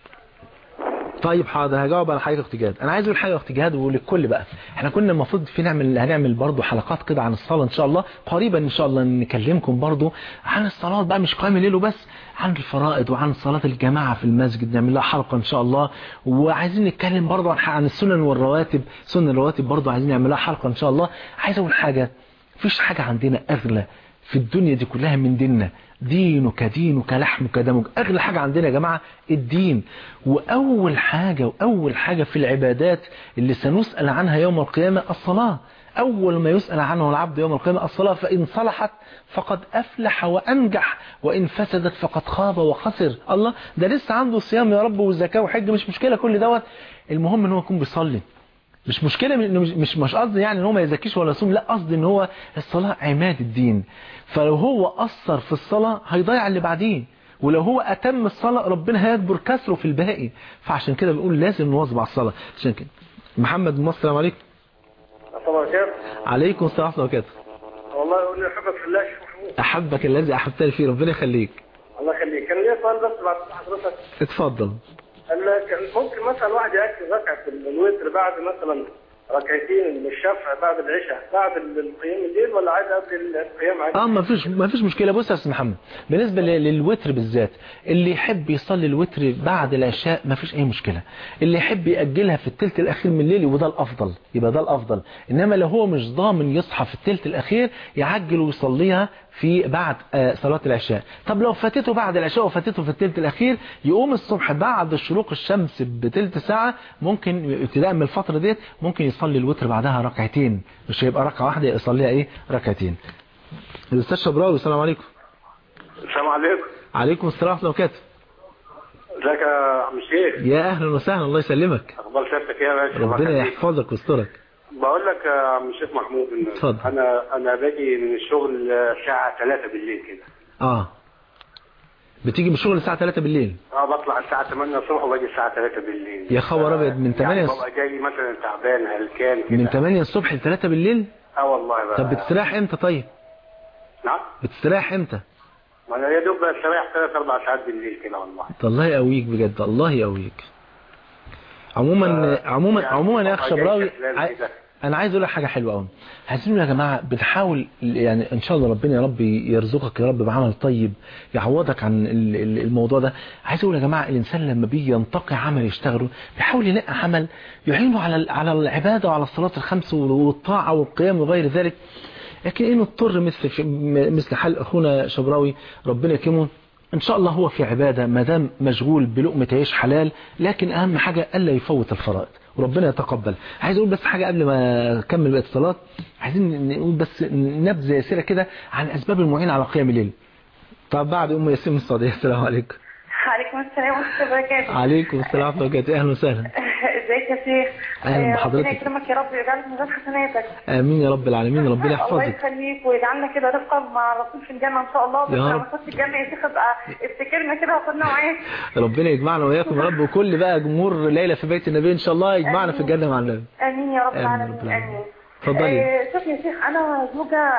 C: طيب حاضر هجاوب على حاجه يا اخت جهاد انا عايز اقول حاجه يا اخت جهاد وللكل بقى احنا كنا المفروض في نعمل هنعمل برضو حلقات كده عن الصلاه ان شاء الله قريبا ان شاء الله نكلمكم برضو عن الصلاه بقى مش قيام الليل وبس عن الفرائض وعن صلاه الجماعه في المسجد نعمل لها حلقه ان شاء الله وعايزين نتكلم برضو عن عن السنن والرواتب سنن الرواتب برضو عايزين نعمل لها حلقه ان شاء الله عايز اقول حاجه مفيش حاجه عندنا اغلى في الدنيا دي كلها من ديننا دينك دينك لحمك دمك أغلى حاجة عندنا يا جماعة الدين وأول حاجة وأول حاجة في العبادات اللي سنسأل عنها يوم القيامة الصلاة أول ما يسأل عنه العبد يوم القيامة الصلاة فإن صلحت فقد أفلح وأنجح وإن فسدت فقد خاب وخسر الله ده لسه عنده صيام يا رب والزكاة وحج مش مشكلة كل دوت المهم ان هو يكون بيصلي مش مشكلة إنه مش مش مش قصدي يعني ان هو ما يزكيش ولا يصوم لا قصدي ان هو الصلاة عماد الدين فلو هو قصر في الصلاة هيضيع اللي بعديه ولو هو أتم الصلاة ربنا هيكبر كسره في الباقي فعشان كده بنقول لازم نواظب على الصلاة عشان كده محمد من مصر السلام عليكم
F: طبعا كيف
C: عليكم السلام ورحمة الله وبركاته
F: والله يقول لي احبك في الله شيخ محمود
C: أحبك الذي أحبتني فيه ربنا يخليك
F: الله يخليك كان لي سؤال بس بعد حضرتك
C: اتفضل
F: أنا كان ممكن مثلا واحد ياكل ركعه الوتر بعد مثلا ركعتين من الشفع بعد العشاء بعد القيام الليل ولا عادي قبل القيام عادي
C: اه ما فيش ما فيش مشكله بص يا استاذ محمد بالنسبه لل- للوتر بالذات اللي يحب يصلي الوتر بعد العشاء ما فيش اي مشكله اللي يحب ياجلها في الثلث الاخير من الليل وده الافضل يبقى ده الافضل انما لو هو مش ضامن يصحى في الثلث الاخير يعجل ويصليها في بعد آه، صلاة العشاء طب لو فاتته بعد العشاء وفاتته في الثلث الأخير يقوم الصبح بعد شروق الشمس بثلث ساعة ممكن ابتداء من الفترة ديت ممكن يصلي الوتر بعدها ركعتين مش هيبقى ركعة واحدة يصليها ايه ركعتين الأستاذ شبراوي السلام عليكم
F: السلام عليكم
C: عليكم السلام ورحمة الله وبركاته
F: ازيك يا عم الشيخ
C: يا أهلا وسهلا الله يسلمك
F: اخبار سيادتك ايه يا باشا الله
C: ربنا
F: يخليك.
C: يحفظك ويسترك
F: بقول لك يا عم الشيخ محمود إن
C: اتفضل.
F: انا انا باجي من الشغل الساعه 3 بالليل كده
C: اه بتيجي من الشغل الساعة 3 بالليل
F: اه بطلع الساعه 8 الصبح وباجي الساعه 3 بالليل
C: يا خبر أبيض، من 8
F: يعني
C: الص-
F: ببقى جاي مثلا تعبان هلكان كده
C: من 8 الصبح ل 3 بالليل
F: اه والله بقى
C: طب بتستريح امتى طيب
F: نعم
C: بتستريح امتى
F: ما انا يا دوب بستريح ثلاث اربع ساعات بالليل كده والله
C: الله يقويك بجد الله يقويك عموما
F: ف-
C: عموما
F: يعني
C: عموما يا
F: طبعا
C: اخ
F: جاي
C: شبراوي
F: شكلان
C: عاي-
F: كده.
C: انا عايز اقول لك حاجه حلوه قوي عايزين يا جماعه بنحاول يعني ان شاء الله ربنا يا رب يرزقك يا رب بعمل طيب يعوضك عن ال- ال- الموضوع ده عايز اقول يا جماعه الانسان لما بيجي ينتقي عمل يشتغله بيحاول يلاقي عمل يعينه على ال- على العباده وعلى الصلاه الخمس والطاعه والقيام وغير ذلك لكن انه اضطر مثل مثل حال اخونا شبراوي ربنا يكرمه ان شاء الله هو في عبادة ما دام مشغول بلقمة عيش حلال لكن اهم حاجة الا يفوت الفرائض وربنا يتقبل عايز اقول بس حاجة قبل ما اكمل بقى الصلاة عايزين نقول بس نبذة يسيرة كده عن اسباب المعين على قيام الليل طب بعد ام ياسين من السعودية السلام عليكم
E: عليكم السلام ورحمة الله وبركاته
C: عليكم السلام ورحمة الله وبركاته اهلا وسهلا
E: ازيك يا شيخ
C: أهلا
E: آه،
C: بحضرتك.
E: ربنا يكرمك يا رب ويجعلك من ذات حسناتك
C: امين يا رب العالمين ربنا
E: الله
C: يحفظك
E: يخليك ويجعلنا كده رفقا مع الرسول في الجنة ان شاء الله بس
C: يا
E: لما
C: رب.
E: نخش الجنة يا شيخ ابقى افتكرنا كده وخدنا معاك
C: ربنا يجمعنا وياكم يا رب وكل بقى جمهور ليلة في بيت النبي ان شاء الله يجمعنا في الجنة مع النبي
E: امين يا رب
C: آمين يا رب
E: العالمين
C: العالمين.
E: امين
C: اتفضلي.
E: آه، شوف يا شيخ انا زوجة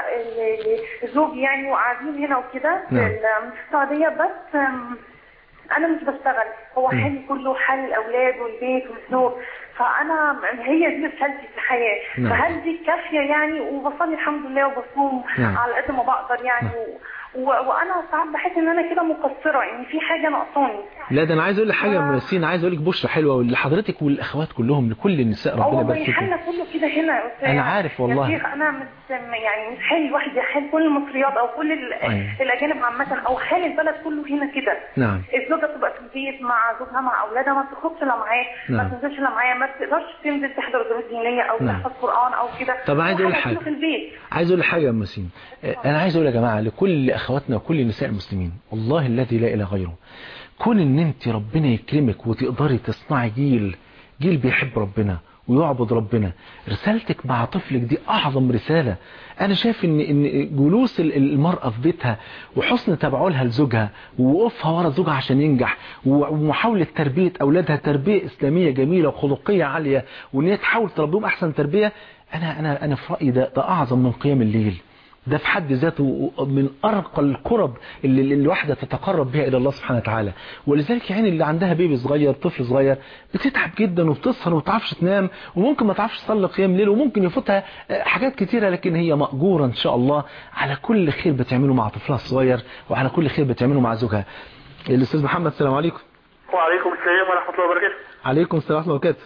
E: ال- زوجي يعني وقاعدين هنا وكده في
C: نعم.
E: ال- في السعودية بس آم، انا مش بشتغل هو
C: مم.
E: حالي كله حال الاولاد والبيت والزوج فانا هي دي رسالتي في الحياه
C: نعم.
E: فهل دي كافيه يعني وبصلي الحمد لله وبصوم
C: نعم.
E: على قد ما بقدر يعني و... وانا ساعات بحس ان انا كده مقصره يعني في حاجه ناقصاني
C: لا ده انا عايز اقول لك حاجه يا ام ياسين عايز اقول لك بشرى حلوه لحضرتك والاخوات كلهم لكل النساء
E: اه
C: ربنا
E: والله
C: يبارك فيكم
E: حالنا كله كده هنا يا أستاذ.
C: أنا عارف والله.
E: يا شيخ انا مش يعني مش حال لوحدي حال كل المصريات او كل ال-
C: أيوة.
E: الاجانب عامه او حال البلد كله هنا كده
C: نعم
E: الزوجه تبقى في البيت مع زوجها مع اولادها ما بتخرجش الا معاه ما
C: نعم.
E: تنزلش الا معاه ما تقدرش تنزل تحضر دروس دينيه او
C: نعم.
E: تحفظ قران او كده
C: طب عايز أقول
E: وحاجة
C: حاجة.
E: كله في البيت
C: عايز اقول لك حاجه يا ام ياسين آه، انا عايز اقول يا جماعه لكل اخواتنا وكل نساء المسلمين والله الذي لا اله غيره كون ان انت ربنا يكرمك وتقدري تصنعي جيل جيل بيحب ربنا ويعبد ربنا رسالتك مع طفلك دي اعظم رساله انا شايف ان ان جلوس ال- المراه في بيتها وحسن تبعولها لزوجها ووقوفها ورا زوجها عشان ينجح ومحاوله تربيه اولادها تربيه اسلاميه جميله وخلقيه عاليه وان هي تحاول تربيهم احسن تربيه انا انا انا في رايي ده ده اعظم من قيام الليل ده في حد ذاته من أرقى الكرب اللي اللي الواحدة تتقرب بها إلى الله سبحانه وتعالى ولذلك يعني اللي عندها بيبي صغير طفل صغير بتتعب جدا وبتسهر وما تعرفش تنام وممكن ما تعرفش تصلي قيام ليل وممكن يفوتها حاجات كتيرة لكن هي مأجورة إن شاء الله على كل خير بتعمله مع طفلها الصغير وعلى كل خير بتعمله مع زوجها الأستاذ محمد السلام عليكم
F: وعليكم السلام ورحمة الله وبركاته
C: عليكم السلام ورحمة الله وبركاته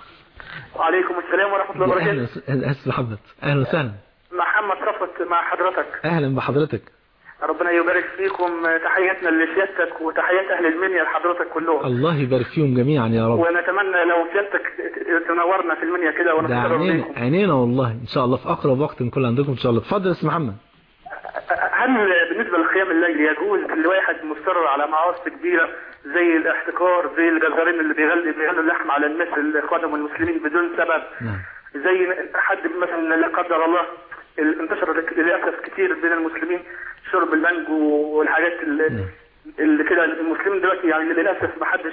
F: وعليكم السلام ورحمة الله
C: يا أهلا
F: وبركاته
C: أهلا أستاذ محمد أهلا وسهلا
F: محمد رفت مع حضرتك
C: أهلا بحضرتك
F: ربنا يبارك فيكم تحياتنا لسيادتك وتحيات أهل المنيا لحضرتك كلهم
C: الله يبارك فيهم جميعا يا رب
F: ونتمنى لو سيادتك تنورنا في المنيا كده
C: ده
F: ونتقرب
C: عينينا
F: منكم
C: عينينا والله إن شاء الله في أقرب وقت نكون عندكم إن شاء الله اتفضل يا أستاذ محمد
F: هل بالنسبة لقيام الليل يجوز لواحد مصر على معاصي كبيرة زي الاحتكار زي الجزارين اللي بيغلي بيغلوا اللحم على الناس اللي خدموا المسلمين بدون سبب
C: نعم
F: زي حد مثلا لا قدر الله ال- انتشر للاسف كتير بين المسلمين شرب المانجو والحاجات اللي,
C: نعم.
F: اللي كده المسلمين دلوقتي يعني للاسف ما حدش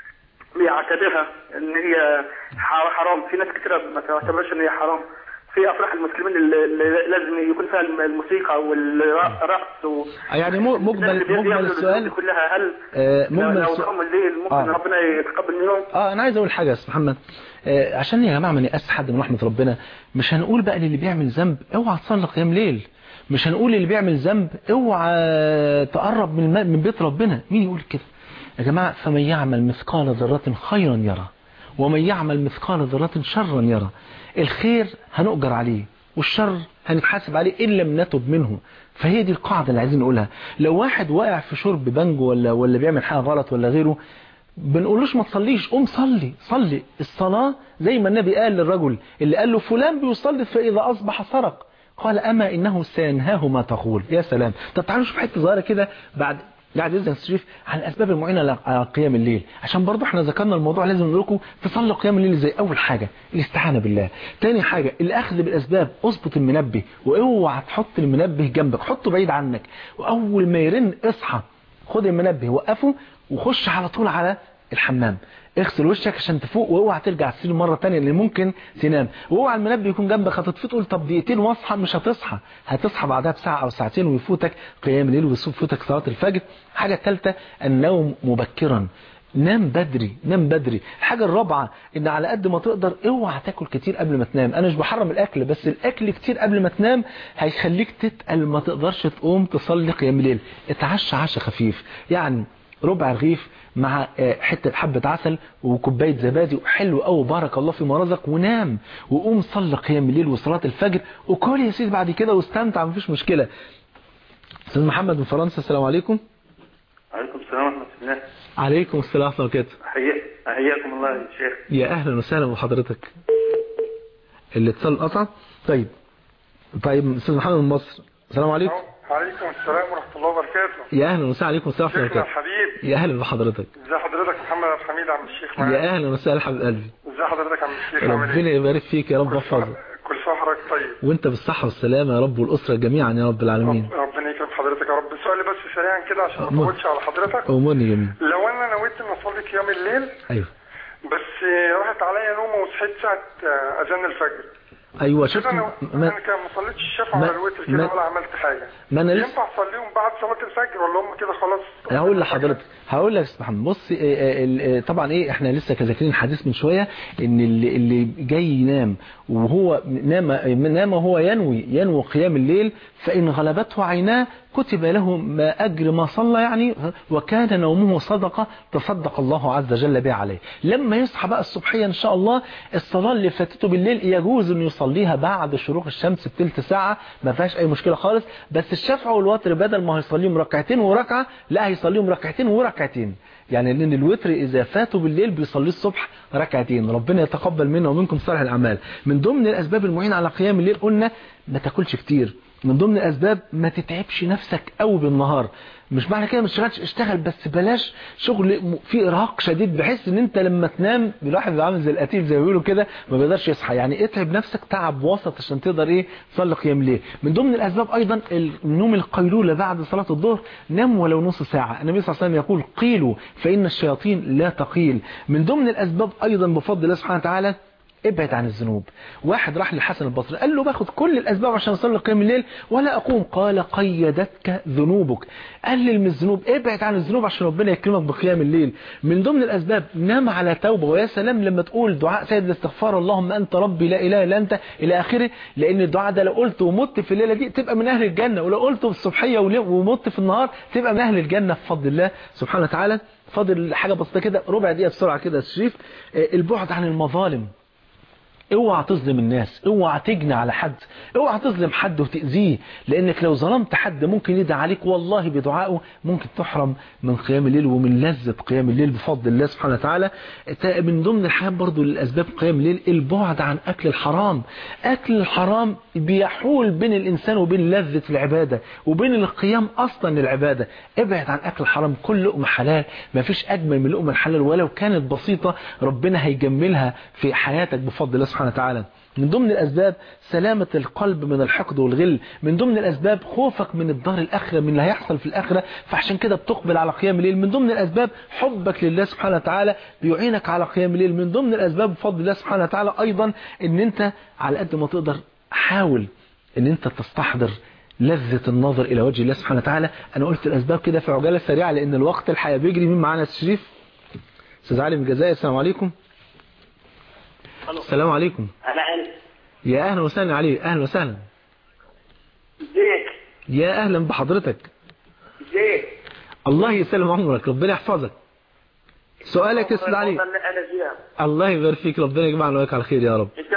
F: بيعتبرها ان هي ح- حرام في ناس كتير ما تعتبرش ان هي حرام في افراح المسلمين اللي اللي لازم يكون فيها الم- الموسيقى والرقص و...
C: يعني مو-
F: الناس
C: مجمل
F: اللي بيعملوا
C: مجمل
F: الأمور
C: السؤال
F: دي كلها هل
C: آه،
F: لو
C: مجمل
F: لو
C: السؤال
F: قاموا الليل ممكن
C: آه.
F: ربنا يتقبل منهم
C: اه انا عايز اقول حاجه يا استاذ محمد آه عشان يا جماعه ما نيأس حد من رحمه ربنا مش هنقول بقى للي بيعمل ذنب اوعى تصلي قيام ليل مش هنقول للي بيعمل ذنب اوعى تقرب من الم- من بيت ربنا مين يقول كده يا جماعه فمن يعمل مثقال ذره خيرا يرى ومن يعمل مثقال ذره شرا يرى الخير هنؤجر عليه والشر هنتحاسب عليه إن لم نتب منه فهي دي القاعدة اللي عايزين نقولها لو واحد واقع في شرب بانجو ولا ولا بيعمل حاجة غلط ولا غيره بنقولوش ما تصليش قوم صلي صلي الصلاة زي ما النبي قال للرجل اللي قال له فلان بيصلي فإذا أصبح سرق قال أما إنه سينهاه ما تقول يا سلام طب تعالوا نشوف حتة صغيرة كده بعد بعد إذن الشريف عن الأسباب المعينة على قيام الليل عشان برضو احنا ذكرنا الموضوع لازم نقول لكم تصلوا قيام الليل زي أول حاجة الاستعانة بالله تاني حاجة الأخذ بالأسباب اظبط المنبه واوعى تحط المنبه جنبك حطه بعيد عنك وأول ما يرن اصحى خد المنبه وقفه وخش على طول على الحمام اغسل وشك عشان تفوق واوعى ترجع تسير مرة تانية اللي ممكن تنام واوعى المنبه يكون جنبك هتطفي تقول طب دقيقتين واصحى مش هتصحى هتصحى بعدها بساعة او ساعتين ويفوتك قيام الليل ويفوتك صلاة الفجر حاجة الثالثة النوم مبكرا نام بدري نام بدري الحاجة الرابعة ان على قد ما تقدر اوعى تاكل كتير قبل ما تنام انا مش بحرم الاكل بس الاكل كتير قبل ما تنام هيخليك تتقل ما تقدرش تقوم تصلي قيام الليل اتعشى عشاء خفيف يعني ربع رغيف مع حتة حبة عسل وكوباية زبادي وحلو قوي بارك الله فيما رزق ونام وقوم صلي قيام الليل وصلاة الفجر وكل يا سيدي بعد كده واستمتع مفيش مشكلة استاذ محمد من فرنسا السلام عليكم
F: عليكم السلام ورحمة الله
C: عليكم السلام ورحمة الله وبركاته
F: حياكم الله يا شيخ
C: يا اهلا وسهلا بحضرتك الاتصال قطع طيب طيب استاذ محمد من مصر السلام عليكم
G: وعليكم السلام ورحمة الله وبركاته
C: يا اهلا وسهلا عليكم السلام ورحمة الله
G: شيخنا
C: وبركاته
G: الحبيب
C: يا اهلا بحضرتك
G: ازي حضرتك محمد عبد الحميد عم الشيخ معاك
C: يا اهلا وسهلا حبيب قلبي
G: ازي حضرتك عم الشيخ عامل
C: ربنا
G: ايه
C: يبارك فيك يا رب
G: كل سنة-
C: يحفظك
G: كل سنة وحضرتك طيب
C: وانت بالصحة والسلامة يا رب والأسرة جميعا يا رب العالمين
G: رب- ربنا يكرم حضرتك يا رب سؤالي بس سريعا كده عشان ما
C: أمور.
G: اطولش على حضرتك
C: أمورني جميل
G: لو انا نويت ان اصلي قيام الليل
C: أيوه
G: بس راحت عليا نومه وصحيت ساعة آه، اذان الفجر
C: أيوه شفت
G: كده انا
C: ما,
G: انا كده ما صليتش الشفع
C: ما-
G: ولا الوتر
C: ما-
G: كده ولا عملت حاجة
C: ما أنا لسه
G: ينفع اصليهم بعد صلاة الفجر ولا هم كده خلاص
C: هقول لحضرتك هقول لك يا استاذ محمد بص آه، آه، ال- آه، طبعا ايه احنا لسه كذاكرين الحديث من شويه ان اللي, اللي جاي ينام وهو نام نام وهو ينوي ينوي قيام الليل فان غلبته عيناه كتب له ما اجر ما صلى يعني وكان نومه صدقه تصدق الله عز وجل بها عليه لما يصحى بقى الصبحيه ان شاء الله الصلاه اللي فاتته بالليل يجوز انه يصليها بعد شروق الشمس بثلث ساعه ما فيهاش اي مشكله خالص بس الشفع والوتر بدل ما هيصليهم ركعتين وركعه لا هيصليهم ركعتين وركعتين يعني لان الوتر اذا فاتوا بالليل بيصلي الصبح ركعتين ربنا يتقبل منا ومنكم صالح الاعمال من ضمن الاسباب المعينه على قيام الليل قلنا ما تاكلش كتير من ضمن الاسباب ما تتعبش نفسك قوي بالنهار مش معنى كده ما تشتغلش اشتغل بس بلاش شغل م- فيه ارهاق شديد بحيث ان انت لما تنام الواحد بيبقى عامل زي القتيل زي ما بيقولوا كده ما بيقدرش يصحى يعني اتعب نفسك تعب وسط عشان تقدر ايه تصلي قيام الليل من ضمن الاسباب ايضا النوم القيلوله بعد صلاه الظهر نام ولو نص ساعه النبي صلى الله عليه وسلم يقول قيلوا فان الشياطين لا تقيل من ضمن الاسباب ايضا بفضل الله سبحانه وتعالى ابعد عن الذنوب واحد راح للحسن البصري قال له باخد كل الاسباب عشان اصلي قيام الليل ولا اقوم قال قيدتك ذنوبك قلل من الذنوب ابعد عن الذنوب عشان ربنا يكرمك بقيام الليل من ضمن الاسباب نام على توبه ويا سلام لما تقول دعاء سيد الاستغفار اللهم انت ربي لا اله الا انت الى اخره لان الدعاء ده لو قلته ومت في الليله دي تبقى من اهل الجنه ولو قلته في الصبحيه ومت في النهار تبقى من اهل الجنه بفضل الله سبحانه وتعالى فاضل حاجه بسيطه كده ربع دقيقه بسرعه كده يا شريف البعد عن المظالم اوعى تظلم الناس اوعى تجني على حد اوعى تظلم حد وتأذيه لانك لو ظلمت حد ممكن يدعى عليك والله بدعائه ممكن تحرم من قيام الليل ومن لذة قيام الليل بفضل الله سبحانه وتعالى من ضمن الحاجات برضو للأسباب قيام الليل البعد عن أكل الحرام أكل الحرام بيحول بين الإنسان وبين لذة العبادة وبين القيام أصلا للعبادة ابعد عن أكل الحرام كل لقمة حلال ما فيش أجمل من لقمة الحلال ولو كانت بسيطة ربنا هيجملها في حياتك بفضل الله سبحانه وتعالى من ضمن الأسباب سلامة القلب من الحقد والغل من ضمن الأسباب خوفك من الدار الآخرة من اللي هيحصل في الآخرة فعشان كده بتقبل على قيام الليل من ضمن الأسباب حبك لله سبحانه وتعالى بيعينك على قيام الليل من ضمن الأسباب بفضل الله سبحانه وتعالى أيضا ان انت على قد ما تقدر حاول ان انت تستحضر لذة النظر إلى وجه الله سبحانه وتعالى أنا قلت الأسباب كده في عجالة سريعة لأن الوقت الحقيقة بيجري مين معانا الشريف أستاذ علي من الجزائر السلام عليكم السلام عليكم
H: انا علي
C: يا اهلا وسهلا علي اهلا وسهلا
H: ازيك
C: يا اهلا بحضرتك
H: ازيك
C: الله يسلم عمرك ربنا يحفظك سؤالك يا استاذ علي
H: انا فيها
C: الله يبارك فيك ربنا يجمعنا وياك على خير يا رب
H: انت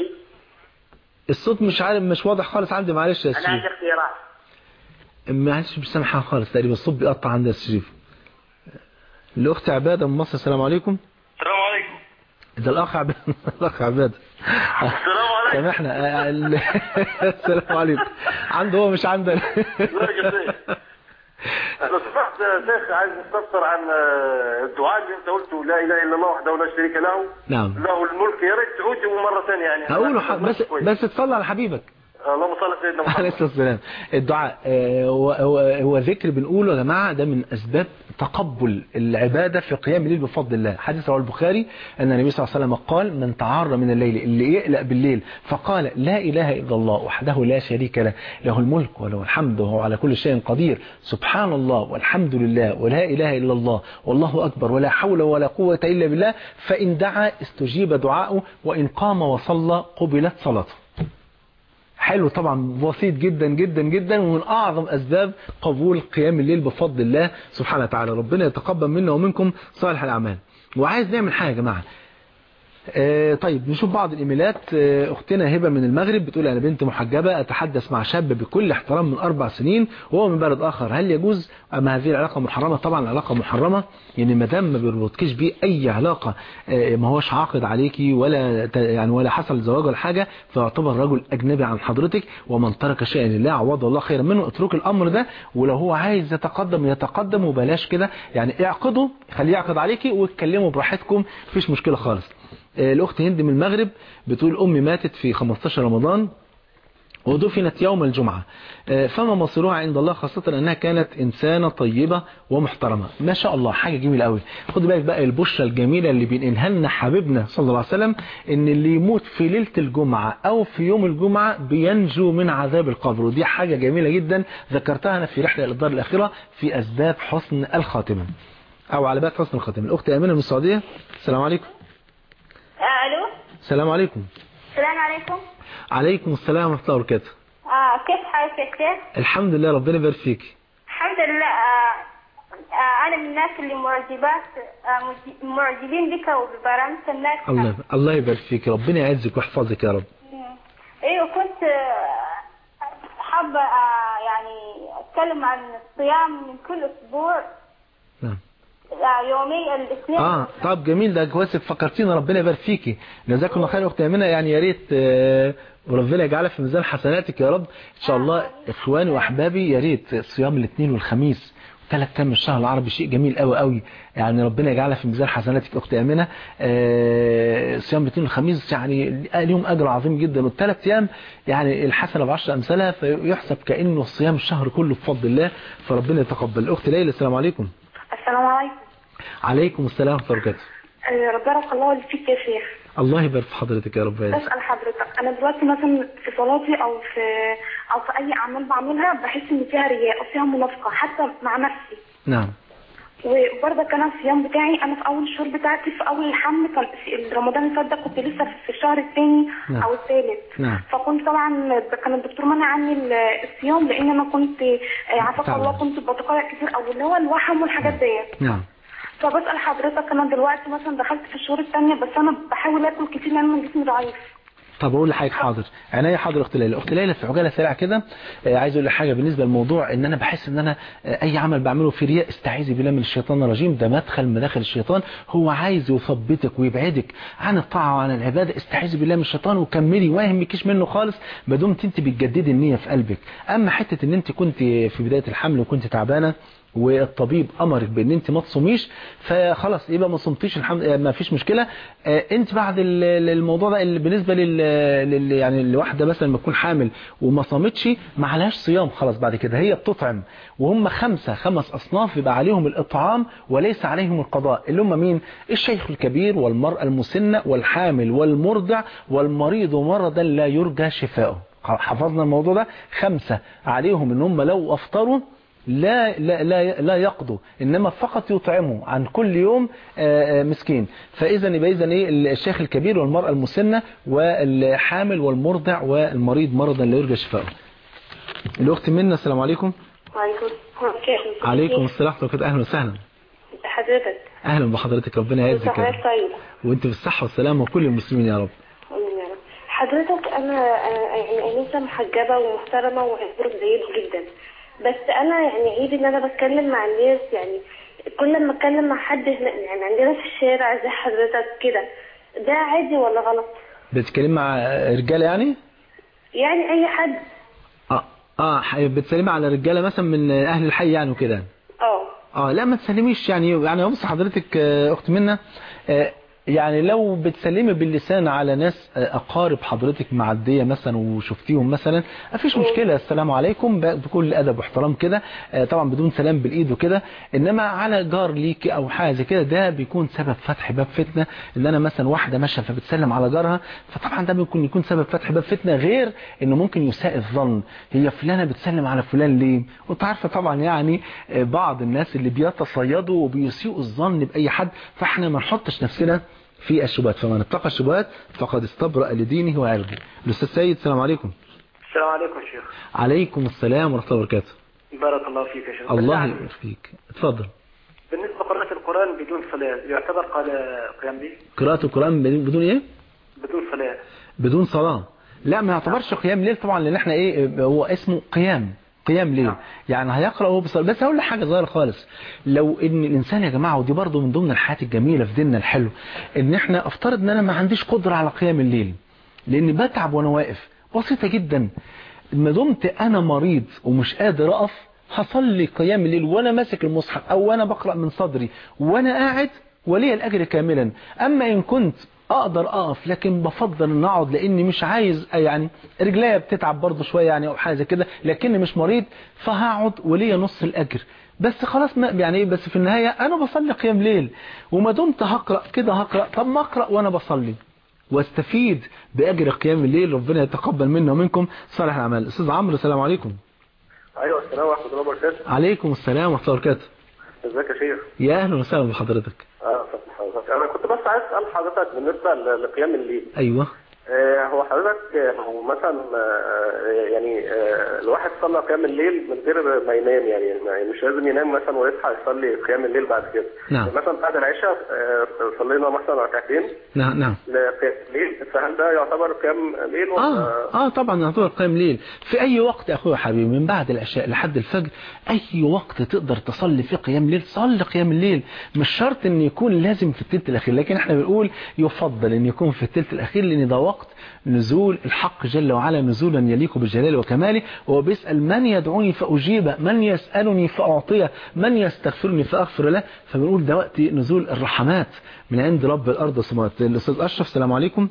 C: الصوت مش عارف مش واضح خالص عندي معلش يا
H: انا عندي
C: شريف
H: اختيارات
C: معلش مش سامحها خالص تقريبا الصوت بيقطع عندي يا شريف الاخت عباده من مصر السلام عليكم
H: السلام عليكم
C: ده الاخ عباده الاخ عباده
H: السلام عليكم
C: سامحنا ال- السلام عليكم عنده هو مش عندنا
G: لو سمحت يا شيخ عايز نستفسر عن آه، الدعاء اللي انت قلته لا اله الا الله وحده لا شريك له
C: نعم
G: له الملك يا ريت تعوده مره ثانيه يعني
C: هقوله ح- بس
G: كويس.
C: بس تصلي على حبيبك
G: اللهم صل على سيدنا
C: عليه
G: محمد
C: الصلاة والسلام الدعاء آه، هو هو هو ذكر بنقوله يا جماعة ده من أسباب تقبل العبادة في قيام الليل بفضل الله حديث رواه البخاري أن النبي صلى الله عليه وسلم قال من تعار من الليل اللي يقلق بالليل فقال لا إله إلا الله وحده لا شريك له له الملك وله الحمد وهو على كل شيء قدير سبحان الله والحمد لله ولا إله إلا الله والله أكبر ولا حول ولا قوة إلا بالله فإن دعا استجيب دعاؤه وإن قام وصلى قبلت صلاته حلو طبعا بسيط جدا جدا جدا ومن اعظم اسباب قبول قيام الليل بفضل الله سبحانه وتعالى ربنا يتقبل منا ومنكم صالح الاعمال وعايز نعمل حاجه يا جماعه آه، طيب نشوف بعض الايميلات آه، اختنا هبه من المغرب بتقول انا بنت محجبه اتحدث مع شاب بكل احترام من اربع سنين وهو من بلد اخر هل يجوز ام هذه العلاقه محرمه طبعا العلاقه محرمه يعني ما دام ما بيربطكيش بيه اي علاقه آه، ما هوش عاقد عليكي ولا ت- يعني ولا حصل زواج ولا حاجه فيعتبر رجل اجنبي عن حضرتك ومن ترك شيئا لله عوض الله خيرا منه اترك الامر ده ولو هو عايز يتقدم يتقدم وبلاش كده يعني اعقدوا خليه يعقد عليكي واتكلموا براحتكم مفيش مشكله خالص آه، الأخت هند من المغرب بتقول أمي ماتت في 15 رمضان ودفنت يوم الجمعة آه، فما مصيرها عند الله خاصة أنها كانت إنسانة طيبة ومحترمة ما شاء الله حاجة جميلة قوي خد بالك بقى البشرة الجميلة اللي بينقلها لنا حبيبنا صلى الله عليه وسلم إن اللي يموت في ليلة الجمعة أو في يوم الجمعة بينجو من عذاب القبر ودي حاجة جميلة جدا ذكرتها أنا في رحلة إلى الدار الآخرة في أسباب حسن الخاتمة أو على باب حسن الخاتمة الأخت أمينة من السعودية السلام عليكم
I: الو
C: السلام عليكم
I: السلام عليكم
C: عليكم السلام ورحمة الله وبركاته
I: آه كيف حالك يا شيخ؟
C: الحمد لله ربنا يبارك فيك
I: الحمد لله آه آه أنا من الناس اللي معجبات آه مج- معجبين بك وببرامج الناس
C: الله الله يبارك فيك ربنا يعزك ويحفظك يا رب
I: ايوه كنت آه، حابة آه يعني اتكلم عن الصيام من كل اسبوع
C: نعم
I: آه، يومي الاثنين
C: اه طب جميل ده كويس فكرتينا ربنا يبارك فيكي جزاكم الله خير يا اخت امينه يعني يا ريت آه، وربنا يجعلها في ميزان حسناتك يا رب ان شاء الله اخواني واحبابي يا ريت صيام الاثنين والخميس ثلاث ايام من الشهر العربي شيء جميل قوي قوي يعني ربنا يجعلها في ميزان حسناتك اخت امينه آه، صيام الاثنين والخميس يعني ليهم اجر عظيم جدا والثلاث ايام يعني الحسنه بعشر امثالها فيحسب كانه صيام الشهر كله بفضل الله فربنا يتقبل الاخت ليلى السلام عليكم
E: السلام عليكم
C: عليكم السلام ورحمه الله وبركاته
E: آه، بارك الله فيك يا شيخ
C: الله يبارك في حضرتك يا رب يا
E: بسأل حضرتك أنا دلوقتي مثلا في صلاتي أو في أو في أي أعمال بعملها بحس إن فيها رياء أو فيها منافقة حتى مع نفسي
C: نعم
E: وبرضك أنا الصيام بتاعي أنا في أول الشهور بتاعتي في أول الحمل كان في رمضان اللي فات ده كنت لسه في الشهر الثاني
C: نعم.
E: أو الثالث
C: نعم
E: فكنت طبعا كان الدكتور منع عني ال- الصيام لان انا كنت آه، عافاك
C: تعبان.
E: الله كنت بتقرا كتير او اللي هو الوحم والحاجات ديت
C: نعم
E: فبسال حضرتك انا دلوقتي مثلا دخلت في الشهور الثانيه بس انا بحاول اكل كتير لان انا جسمي ضعيف
C: طب اقول لحضرتك حاضر عينيا حاضر اخت ليلى اخت ليلى في عجاله سريعه كده آه، عايز اقول لك حاجه بالنسبه للموضوع ان انا بحس ان انا آه، اي عمل بعمله في رياء استعيذي بالله من الشيطان الرجيم ده مدخل من مداخل الشيطان هو عايز يثبتك ويبعدك عن الطاعه وعن العباده استعيذي بالله من الشيطان وكملي وما يهمكيش منه خالص ما دمت انت بتجددي النيه في قلبك اما حته ان انت كنت في بدايه الحمل وكنت تعبانه والطبيب امرك بان انت ما تصوميش فخلاص يبقى ما صمتيش الحمد ما فيش مشكله آه، انت بعد ال- ال- الموضوع ده اللي بالنسبه لل, لل يعني الواحده مثلا لما تكون حامل وما صامتش ما عليهاش صيام خلاص بعد كده هي بتطعم وهم خمسه خمس اصناف يبقى عليهم الاطعام وليس عليهم القضاء اللي هم مين الشيخ الكبير والمراه المسنه والحامل والمرضع والمريض مرضا لا يرجى شفاؤه حفظنا الموضوع ده خمسه عليهم ان هم لو افطروا لا لا لا لا يقضوا انما فقط يطعموا عن كل يوم آه، آه، مسكين فاذا يبقى اذا ايه الشيخ الكبير والمراه المسنه والحامل والمرضع والمريض مرضا لا يرجى شفاؤه الاخت منا السلام عليكم
E: وعليكم السلام
C: عليكم السلام ورحمه الله اهلا وسهلا
E: حضرتك
C: اهلا بحضرتك ربنا يعزك يا رب.
E: طيبه
C: وانت بالصحه والسلامه وكل المسلمين يا رب
E: امين يا رب حضرتك انا آه، يعني انسه محجبه ومحترمه وعذر زيد جدا بس انا يعني عيب ان انا بتكلم مع الناس يعني كل ما اتكلم مع حد هنا يعني عندنا في الشارع زي حضرتك كده ده عادي ولا غلط
C: بتتكلم مع رجاله يعني
E: يعني اي حد
C: اه اه ح- بتسلمي على رجاله مثلا من اهل الحي يعني وكده
E: اه
C: اه لا ما تسلميش يعني يعني بص حضرتك آه، اخت منا آه، يعني لو بتسلمي باللسان على ناس آه، اقارب حضرتك معديه مثلا وشفتيهم مثلا مفيش مشكله السلام عليكم ب- بكل ادب واحترام كده آه، طبعا بدون سلام بالايد وكده انما على جار ليكي او حاجه زي كده ده بيكون سبب فتح باب فتنه ان انا مثلا واحده ماشيه فبتسلم على جارها فطبعا ده ممكن يكون سبب فتح باب فتنه غير انه ممكن يساء الظن هي فلانه بتسلم على فلان ليه وانت عارفه طبعا يعني آه، بعض الناس اللي بيتصيدوا وبيسيئوا الظن باي حد فاحنا ما نحطش نفسنا في الشبهات فمن اتقى الشبهات فقد استبرأ لدينه وعرضه الاستاذ سيد السلام عليكم
F: السلام عليكم يا شيخ
C: عليكم السلام ورحمه الله وبركاته
F: بارك الله فيك يا شيخ
C: الله
F: بالله
C: يبارك فيك اتفضل
F: بالنسبة لقراءة القرآن بدون صلاة يعتبر قال قيام به
C: قراءة القرآن بدون ايه
F: بدون صلاة
C: بدون صلاة لا ما يعتبرش قيام ليل طبعا لان احنا ايه هو اسمه قيام قيام ليل يعني هيقرأ وهو بيصلي بس هقول لك حاجة صغيرة خالص لو ان الانسان يا جماعة ودي برضو من ضمن الحياة الجميلة في ديننا الحلو ان احنا افترض ان انا ما عنديش قدرة على قيام الليل لان بتعب وانا واقف بسيطة جدا ما دمت انا مريض ومش قادر اقف هصلي قيام الليل وانا ماسك المصحف او وانا بقرأ من صدري وانا قاعد ولي الاجر كاملا اما ان كنت اقدر اقف لكن بفضل ان اقعد لاني مش عايز يعني رجليا بتتعب برضه شويه يعني او حاجه زي كده لكني مش مريض فهقعد وليا نص الاجر بس خلاص ما يعني ايه بس في النهايه انا بصلي قيام ليل وما دمت هقرا كده هقرا طب ما اقرا وانا بصلي واستفيد باجر قيام الليل ربنا يتقبل منا ومنكم صالح الاعمال استاذ عمرو السلام عليكم
G: ايوه السلام ورحمه الله وبركاته
C: عليكم السلام ورحمه الله وبركاته
G: ازيك يا شيخ
C: يا اهلا وسهلا بحضرتك
G: اه اتفضل حضرتك انا كنت بس عايز اسال حضرتك بالنسبه ل- لقيام الليل
C: ايوه
G: آه، هو حضرتك آه، هو مثلا آه، يعني آه، الواحد صلى قيام الليل من غير ما ينام يعني ما- مش لازم ينام مثلا ويصحى يصلي قيام الليل بعد كده
C: نعم.
G: مثلا بعد العشاء آه، صلينا مثلا ركعتين
C: نعم نعم
G: لقيام الليل فهل ده يعتبر قيام ليل ولا
C: اه اه طبعا يعتبر قيام ليل في اي وقت يا اخويا حبيبي من بعد العشاء لحد الفجر اي وقت تقدر تصلي فيه قيام ليل صلي قيام الليل مش شرط ان يكون لازم في الثلث الاخير لكن احنا بنقول يفضل ان يكون في الثلث الاخير لان ده وقت نزول الحق جل وعلا نزولا يليق بجلاله وكماله وهو بيسال من يدعوني فاجيبه من يسالني فاعطيه من يستغفرني فاغفر له فبنقول ده وقت نزول الرحمات من عند رب الارض والسماوات الاستاذ اشرف السلام عليكم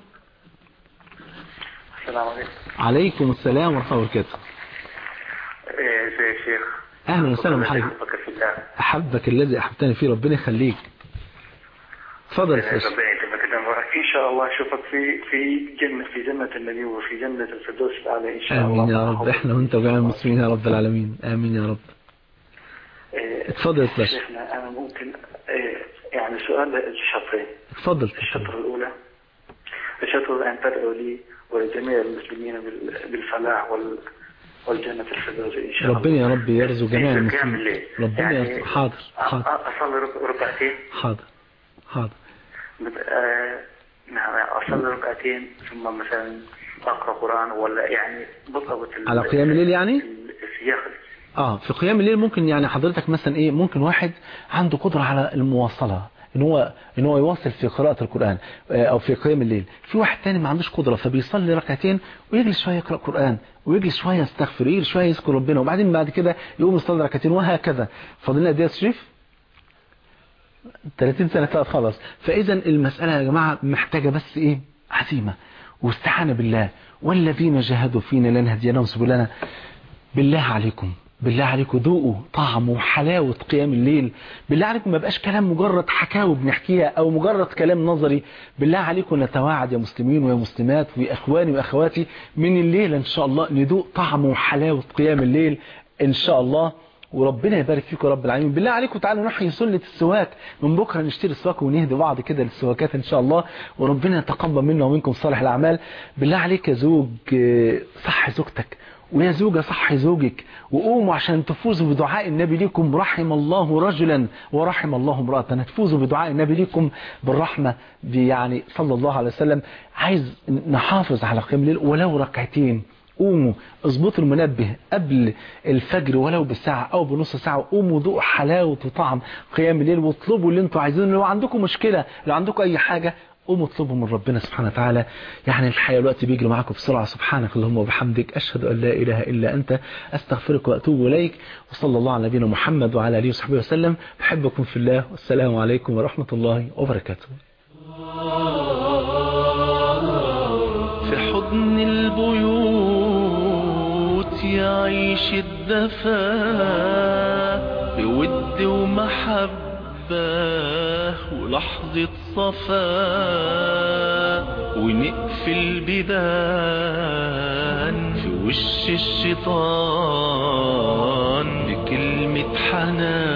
G: السلام عليكم
C: عليكم السلام ورحمة الله وبركاته
G: ايه ازيك يا شيخ
C: أهلا وسهلا بحضرتك
G: بحضرتك في الله
C: أحبك الذي أحبتني فيه ربنا يخليك اتفضل يا أستاذ
G: ربنا يكرمك
J: مسلم بارك ان شاء الله اشوفك في في جنه في جنه النبي وفي جنه الفردوس الاعلى ان شاء الله
C: امين يا رب احنا وانت وجميع المسلمين يا رب العالمين امين يا رب
J: إيه،
C: اتفضل يا باشا
J: شيخنا انا ممكن إيه، يعني سؤال الشطرين
C: اتفضل
J: الشطر الاولى الشطر ان تدعو لي ولجميع المسلمين بال- بالفلاح وال والجنة الفردوس إن شاء الله
C: ربنا يا رب يرزق جميع
J: في قيام
C: المسلمين
J: الليل.
C: ربنا
J: يعني
C: يرزق حاضر حاضر
J: أ- أصلي رك- ركعتين
C: حاضر حاضر
J: بت- آه، نعم أصلي ركعتين ثم مثلا أقرأ قرآن ولا يعني بطلبة ال-
C: على قيام الليل يعني
J: السياق
C: اه في قيام الليل ممكن يعني حضرتك مثلا ايه ممكن واحد عنده قدرة على المواصلة ان هو ان هو يواصل في قراءة القرآن آه، او في قيام الليل في واحد تاني ما عندوش قدرة فبيصلي ركعتين ويجلس شوية يقرأ قرآن ويجلس شوية يستغفر ويجلس شوية يذكر ربنا وبعدين بعد كده يقوم يصلي ركعتين وهكذا فاضلنا قد ايه يا شريف 30 سنة طيب خلاص فاذا المسألة يا جماعة محتاجة بس ايه عزيمة واستعانة بالله والذين جاهدوا فينا لنهدينهم سبلنا بالله عليكم بالله عليكم ذوقوا طعم وحلاوة قيام الليل بالله عليكم ما بقاش كلام مجرد حكاوي بنحكيها او مجرد كلام نظري بالله عليكم نتواعد يا مسلمين ويا مسلمات ويا اخواني واخواتي من الليل ان شاء الله ندوق طعم وحلاوة قيام الليل ان شاء الله وربنا يبارك فيكم يا رب العالمين بالله عليكم تعالوا نحيي سنة السواك من بكرة نشتري السواك ونهدي بعض كده للسواكات ان شاء الله وربنا يتقبل منا ومنكم صالح الاعمال بالله عليك يا زوج آه، صح زوجتك ويا زوجة صح زوجك وقوموا عشان تفوزوا بدعاء النبي ليكم رحم الله رجلا ورحم الله امرأة تفوزوا بدعاء النبي ليكم بالرحمة يعني صلى الله عليه وسلم عايز نحافظ على قيام الليل ولو ركعتين قوموا اظبطوا المنبه قبل الفجر ولو بساعة او بنص ساعة قوموا ذوقوا حلاوة وطعم قيام الليل واطلبوا اللي انتوا عايزينه لو عندكم مشكلة لو عندكم اي حاجة قوموا اطلبوا من ربنا سبحانه وتعالى يعني الحقيقة الوقت بيجري معاكم بسرعة سبحانك اللهم وبحمدك أشهد أن لا إله إلا أنت أستغفرك وأتوب إليك وصلى الله على نبينا محمد وعلى آله وصحبه وسلم بحبكم في الله والسلام عليكم ورحمة الله وبركاته
B: في حضن البيوت يعيش الدفا بود ومحبة ولحظة صفا ونقفل بيبان في وش الشيطان بكلمة حنان